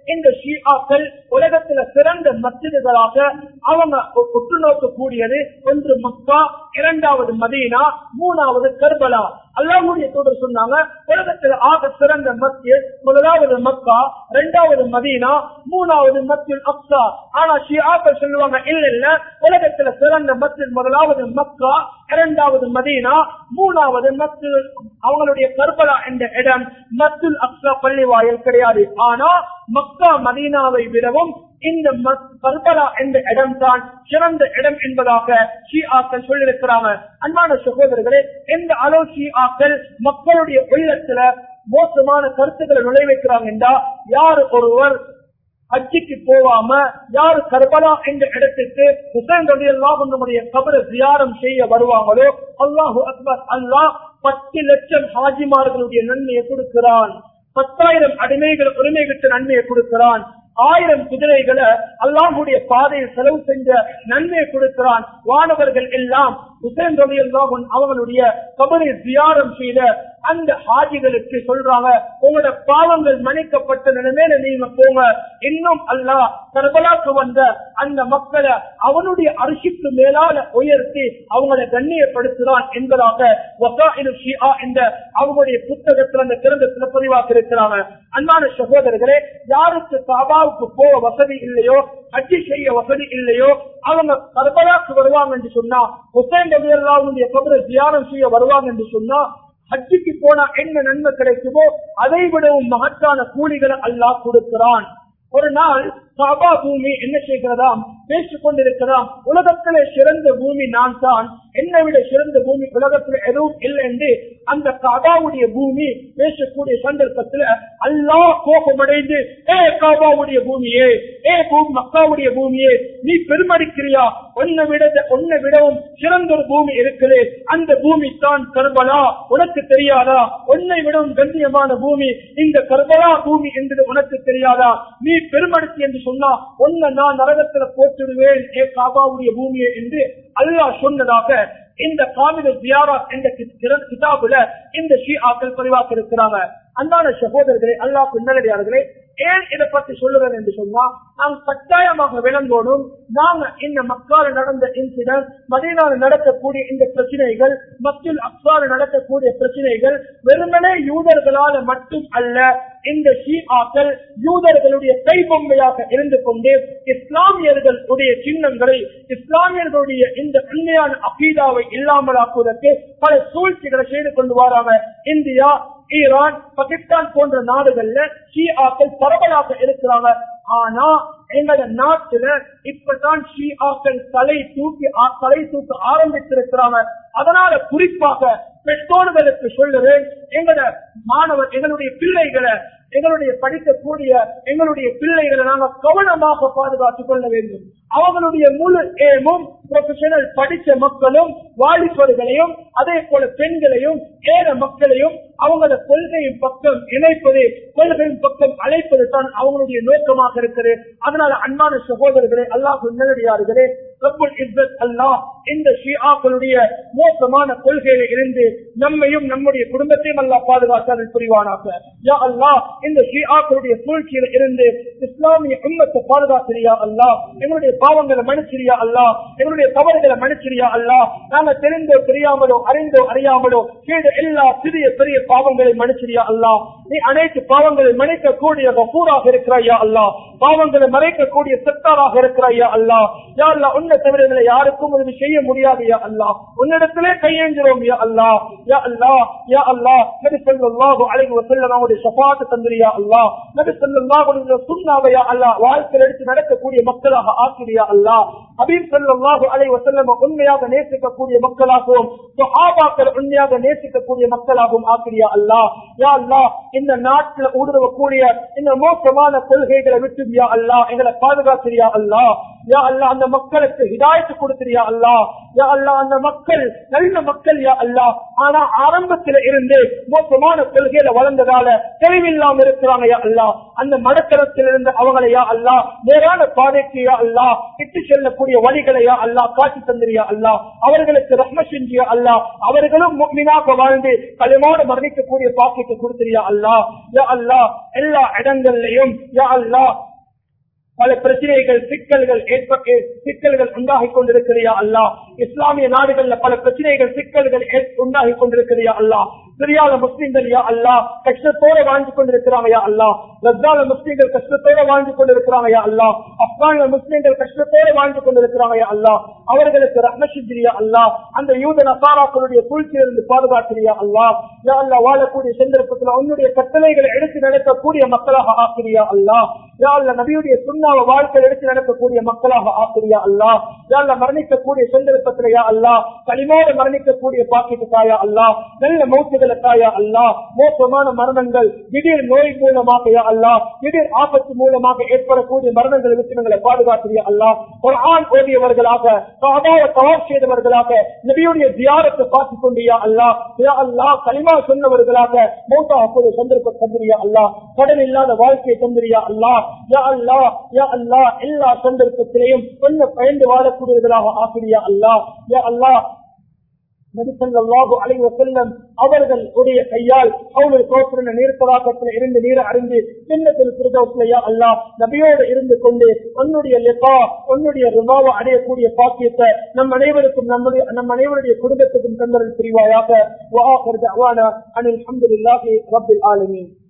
இந்த ஷியாக்கள் உலகத்துல சிறந்த மசிதுகளாக அவங்க உ- உற்று நோக்கக்கூடியது ஒன்று மக்கா இரண்டாவது மதீனா மூணாவது கர்பலா அல்லாஹ்வுடைய தூதர் சொன்னாங்க உலகத்தில் ஆக சிறந்த மத்திய முதலாவது மக்கா இரண்டாவது மதீனா மூணாவது மத்திய அப்சா ஆனா ஷியாக்கள் சொல்லுவாங்க இல்ல இல்ல உலகத்துல சிறந்த மத்திய முதலாவது மக்கா இரண்டாவது மதீனா மூணாவது மத்து அவங்களுடைய கர்பலா என்ற இடம் மத்துல் அக்ஸா பள்ளி வாயில் கிடையாது ஆனா மக்கா மதீனாவை விடவும் இந்த மத்- கர்பலா என்ற இடம் தான் சிறந்த இடம் என்பதாக ஷிஆக்கள் சொல்லியிருக்கிறாங்க அன்பான சகோதரர்களே எந்த அளவு ஷிஆக்கள் மக்களுடைய உள்ளத்துல மோசமான கருத்துக்களை நுழைவைக்கிறாங்க என்றா யார் ஒருவர் ஹஜ்ஜிக்கு போகாம யாரு கர்பலா என்ற இடத்துக்கு ஹுசைன் ரவி அல்லாஹ் நம்முடைய கபரை தியாரம் செய்ய வருவாங்களோ அல்லாஹு அக்பர் அல்லாஹ் பத்து லட்சம் ஹாஜிமார்களுடைய நன்மையை கொடுக்கிறான் பத்தாயிரம் அடிமைகள் உரிமை விட்டு நன்மையை கொடுக்கிறான் ஆயிரம் குதிரைகளை அல்லாஹுடைய பாதையில் செலவு செஞ்ச நன்மையை கொடுக்கிறான் வானவர்கள் எல்லாம் ஹுசைன் ரவி அல்லாஹ் அவங்களுடைய கபரை தியாரம் செய்த அந்த ஹாஜிகளுக்கு சொல்றாங்க உங்களோட பாவங்கள் மன்னிக்கப்பட்ட நிலைமையில நீங்க போங்க இன்னும் அல்லாஹ் கர்பலாக்கு வந்த அந்த மக்களை அவனுடைய அரிசிக்கு மேலால உயர்த்தி அவங்களை கண்ணியப்படுத்துறான் என்பதாக வசாயிலு ஷிஆ என்ற அவங்களுடைய புத்தகத்தில் அந்த திறந்த பதிவாக்க இருக்கிறாங்க அன்பான சகோதரர்களே யாருக்கு காபாவுக்கு போக வசதி இல்லையோ ஹஜ்ஜி செய்ய வசதி இல்லையோ அவங்க கர்பலாக்கு வருவாங்க என்று சொன்னா ஹுசைன் ரவி அல்லாவுடைய கபரை தியானம் செய்ய வருவாங்க என்று சொன்னா ஹஜ்ஜுக்கு போனா என்ன நன்மை கிடைக்குமோ அதை விடவும் மகத்தான கூலிகளை அல்லாஹ் கொடுக்கிறான் ஒரு நாள் காபா பூமி என்ன செய்கிறதாம் பேசிக் கொண்டிருக்கிறதாம் உலகத்திலே சிறந்த பூமி நான் தான் என்னை விட சிறந்த பூமி உலகத்தில் எதுவும் இல்லை என்று அந்த காபாவுடைய பூமி பேசக்கூடிய சந்தர்ப்பத்தில் அல்லாஹ் கோபமடைந்து ஏ காபாவுடைய பூமியே ஏ பூமி மக்காவுடைய பூமியே நீ பெருமடிக்கிறியா உன்னை விட உன்னை விடவும் சிறந்த ஒரு பூமி இருக்குது அந்த பூமி தான் கர்பலா உனக்கு தெரியாதா உன்னை விடவும் கண்ணியமான பூமி இந்த கர்பலா பூமி என்பது உனக்கு தெரியாதா நீ பெருமடுத்தி என்று சொன்னா உன்னை நான் நரகத்துல போட்டுடுவேன் ஏ காபாவுடைய பூமியே என்று அல்லாஹ் சொன்னதாக இந்த காமித ஜியாரா என்ற கிர- கிதாபுல இந்த ஷிஆக்கள் பதிவாக்க இருக்கிறாங்க அன்பான சகோதரர்களே அல்லாஹ் நல்லடியார்களே ஏன் இதை பற்றி சொல்லுறேன் என்று சொன்னா நாம் கட்டாயமாக விளங்கோடும் நாங்க இந்த மக்கால நடந்த இன்சிடென்ட் மதீனால நடக்கக்கூடிய இந்த பிரச்சனைகள் மக்கள் அக்சால நடக்கக்கூடிய பிரச்சனைகள் வெறுமனே யூதர்களால மட்டும் அல்ல இந்த ஷீஆக்கள் யூதர்களுடைய கைபொம்மையாக இருந்து கொண்டு இஸ்லாமியர்கள் உடைய சின்னங்களை இஸ்லாமியர்களுடைய இந்த உண்மையான அகீதாவை இல்லாமலாக்குவதற்கு பல சூழ்ச்சிகளை செய்து கொண்டு வராங்க இந்தியா ஈரான் பாகிஸ்தான் போன்ற நாடுகள்ல ஷீஆக்கள் பரவலாக இருக்கிறாங்க ஆனா எங்களோட நாட்டுல இப்பதான் ஷீஆக்கள் தலை தூக்கி ஆ- தலை தூக்க ஆரம்பித்திருக்கிறாங்க அதனால குறிப்பாக பெற்றோர்களுக்கு சொல்லுறேன் எங்களோட மாணவர் எங்களுடைய பிள்ளைகளை எங்களுடைய படிக்கக்கூடிய எங்களுடைய பிள்ளைகளை நாங்க கவனமாக பாதுகாத்துக் கொள்ள வேண்டும் அவங்களுடைய முழு ஏமும் ப்ரொஃபஷனல் படித்த மக்களும் வாலிபர்களையும் அதே போல பெண்களையும் ஏற மக்களையும் அவங்களோட கொள்கையின் பக்கம் இணைப்பது கொள்கையின் பக்கம் அழைப்பது தான் அவங்களுடைய நோக்கமாக இருக்குது அதனால அன்பான சகோதரர்களே அல்லாஹ் நேரடியார்களே ரப்புல் இஸ்ஸத் அல்லாஹ் இந்த ஷிஆக்களுடைய மோசமான கொள்கையில இருந்து நம்மையும் நம்முடைய குடும்பத்தையும் அல்லாஹ் பாதுகாத்தால் புரிவானாக யா அல்லாஹ் இந்த ஷிஆக்களுடைய சூழ்ச்சியில இருந்து இஸ்லாமிய உம்மத்தை பாதுகாத்திரியா அல்லாஹ் எங்களுடைய பாவங்களை மன்னிச்சிரியா அல்லாஹ் எங்களுடைய தவறுகளை மன்னிச்சிரியா அல்லாஹ் நாங்க தெரிந்தோ தெரியாமலோ அறிந்தோ அறியாமலோ செய்த எல்லா சிறிய பெரிய பாவங்களை மன்னிச்சிரியா அல்லாஹ் நீ அனைத்து பாவங்களை மன்னிக்க கூடிய கபூராக இருக்கிறாயா அல்லாஹ் பாவங்களை மறைக்கக்கூடிய சத்தாராக இருக்கிறாயா அல்லாஹ் யா அல்லாஹ் உன்னை தவிர இதுல யாருக்கும் உதவி செய்ய முடியாது யா அல்லாஹ் உன்னிடத்திலே கையேஞ்சிரோம் யா அல்லாஹ் யா அல்லாஹ் யா அல்லாஹ் நபி ஸல்லல்லாஹு அலைஹி வஸல்லம் அவருடைய ஷஃபாஅத் தந்திரியா அல்லாஹ் நபி ஸல்லல்லாஹு அலைஹி வஸல்லம் சுன்னாவை யா அல்லாஹ் வாழ்க்கையில் எடுத்து நடக்கக்கூடிய மக்களாக ஆக்கிறியா அல்லாஹ் ஹபீப் ஸல்லல்லாஹு அலைஹி வஸல்லம் உண்மையாக நேசிக்கக்கூடிய மக்களாகவும் சஹாபாக்கள் உண்மையாக நேசிக்கக்கூடிய மக்களாகவும் ஆக்கிறியா அல்லாஹ் யா அல்லாஹ் இந்த நாட்டில் ஊடுருவக்கூடிய இந்த மோசமான கொள்கைகளை விட்டு யா அல்லாஹ் எங்களை பாதுகாக்கிறியா அல்லாஹ் யா அல்லா அந்த மக்களுக்கு ஹிதாயத்து கொடுத்துறியா அல்லா யா அல்லா அந்த மக்கள் நல்ல மக்கள் யா அல்லா ஆனா ஆரம்பத்தில இருந்து மோசமான கொள்கையில வளர்ந்ததால தெளிவில்லாம இருக்கிறாங்க யா அல்லா அந்த மடத்தரத்திலிருந்து அவங்களை யா அல்லா நேரான பாதைக்கு யா அல்லா இட்டு செல்லக்கூடிய வழிகளை யா அல்லா காட்டி தந்திரியா அல்லா அவர்களுக்கு ரஹ்ம செஞ்சியா அல்லா அவர்களும் முக்மினாக வாழ்ந்து களிமோடு மரணிக்கக்கூடிய பாக்கிட்டு கொடுத்துறியா அல்லா யா அல்லா எல்லா இடங்கள்லயும் யா அல்லா பல பிரச்சனைகள் சிக்கல்கள் ஏற்பட்டு சிக்கல்கள் உண்டாகி கொண்டிருக்கிறியா அல்லா இஸ்லாமிய நாடுகள்ல பல பிரச்சனைகள் சிக்கல்கள் உண்டாகி கொண்டிருக்கிறியா அல்லா சிரியால முஸ்லீம்கள் யா அல்லா கஷ்டத்தோட வாழ்ந்து கொண்டிருக்கிறாங்க யா அல்லா ரத்தால முஸ்லீம்கள் கஷ்டத்தோட வாழ்ந்து கொண்டிருக்கிறாங்க யா அல்லா ஆப்கானிய முஸ்லீம்கள் கஷ்டத்தோட வாழ்ந்து கொண்டிருக்கிறாங்க யா அல்லா அவர்களுக்கு ரஹ்மசிந்திரியா அல்லா அந்த யூத நசாராக்களுடைய சூழ்ச்சியிலிருந்து பாதுகாக்கிறியா அல்லா யா அல்லா வாழக்கூடிய சந்தர்ப்பத்தில் உன்னுடைய கட்டளைகளை எடுத்து நடக்கக்கூடிய மக்களாக ஆக்கிறியா அல்லா யா அல்லா நபியுடைய சுண்ணாவ வாழ்க்கை எடுத்து நடக்கக்கூடிய மக்களாக ஆக்கிறியா அல்லா யா அல்லா மரணிக்கக்கூடிய சந்தர்ப்பத்தில் யா அல்லா களிமோடு மரணிக்கக்கூடிய பாக்கிட்டு தாயா அல்லா நல்ல மௌத்துகளை தாயா அல்லா மோசமான மரணங்கள் திடீர் நோய் மூலமாக யா அல்லா திடீர் ஆபத்து மூலமாக ஏற்படக்கூடிய மரணங்கள் விட்டு பாதுகாக்கிறியா அல்லா ஒரு ஆண் ஓடியவர்களாக காபாவை தவாப் செய்தவர்களாக நபியுடைய தியாரத்தை பார்த்துக் கொண்டியா அல்லா யா அல்லா களிமா சொன்னவர்களாக மௌத்தாகக்கூடிய சந்தர்ப்பம் தந்திரியா அல்லா கடன் இல்லாத வாழ்க்கையை தந்திரியா அல்லா யா அல்லா யா அல்லா எல்லா சந்தர்ப்பத்திலையும் கொஞ்சம் பயந்து வாழக்கூடியவர்களாக ஆக்கிரியா அல்லா யா அல்லா அவர்கள் உடைய கையால் அவளுடைய கோத்திர நீர்த்தலாக்கத்தில் இருந்து நீர் அறிந்து சின்னத்தில் பிரதோசிலையா அல்லா நபியோடு இருந்து கொண்டு உன்னுடைய லெப்பா உன்னுடைய ரிமாவை அடையக்கூடிய பாக்கியத்தை நம் அனைவருக்கும் நம்முடைய நம் அனைவருடைய குடும்பத்துக்கும் தந்தரல் புரிவாயாக அனில் அஹமதுல்லாஹி ரபில் ஆலமீன்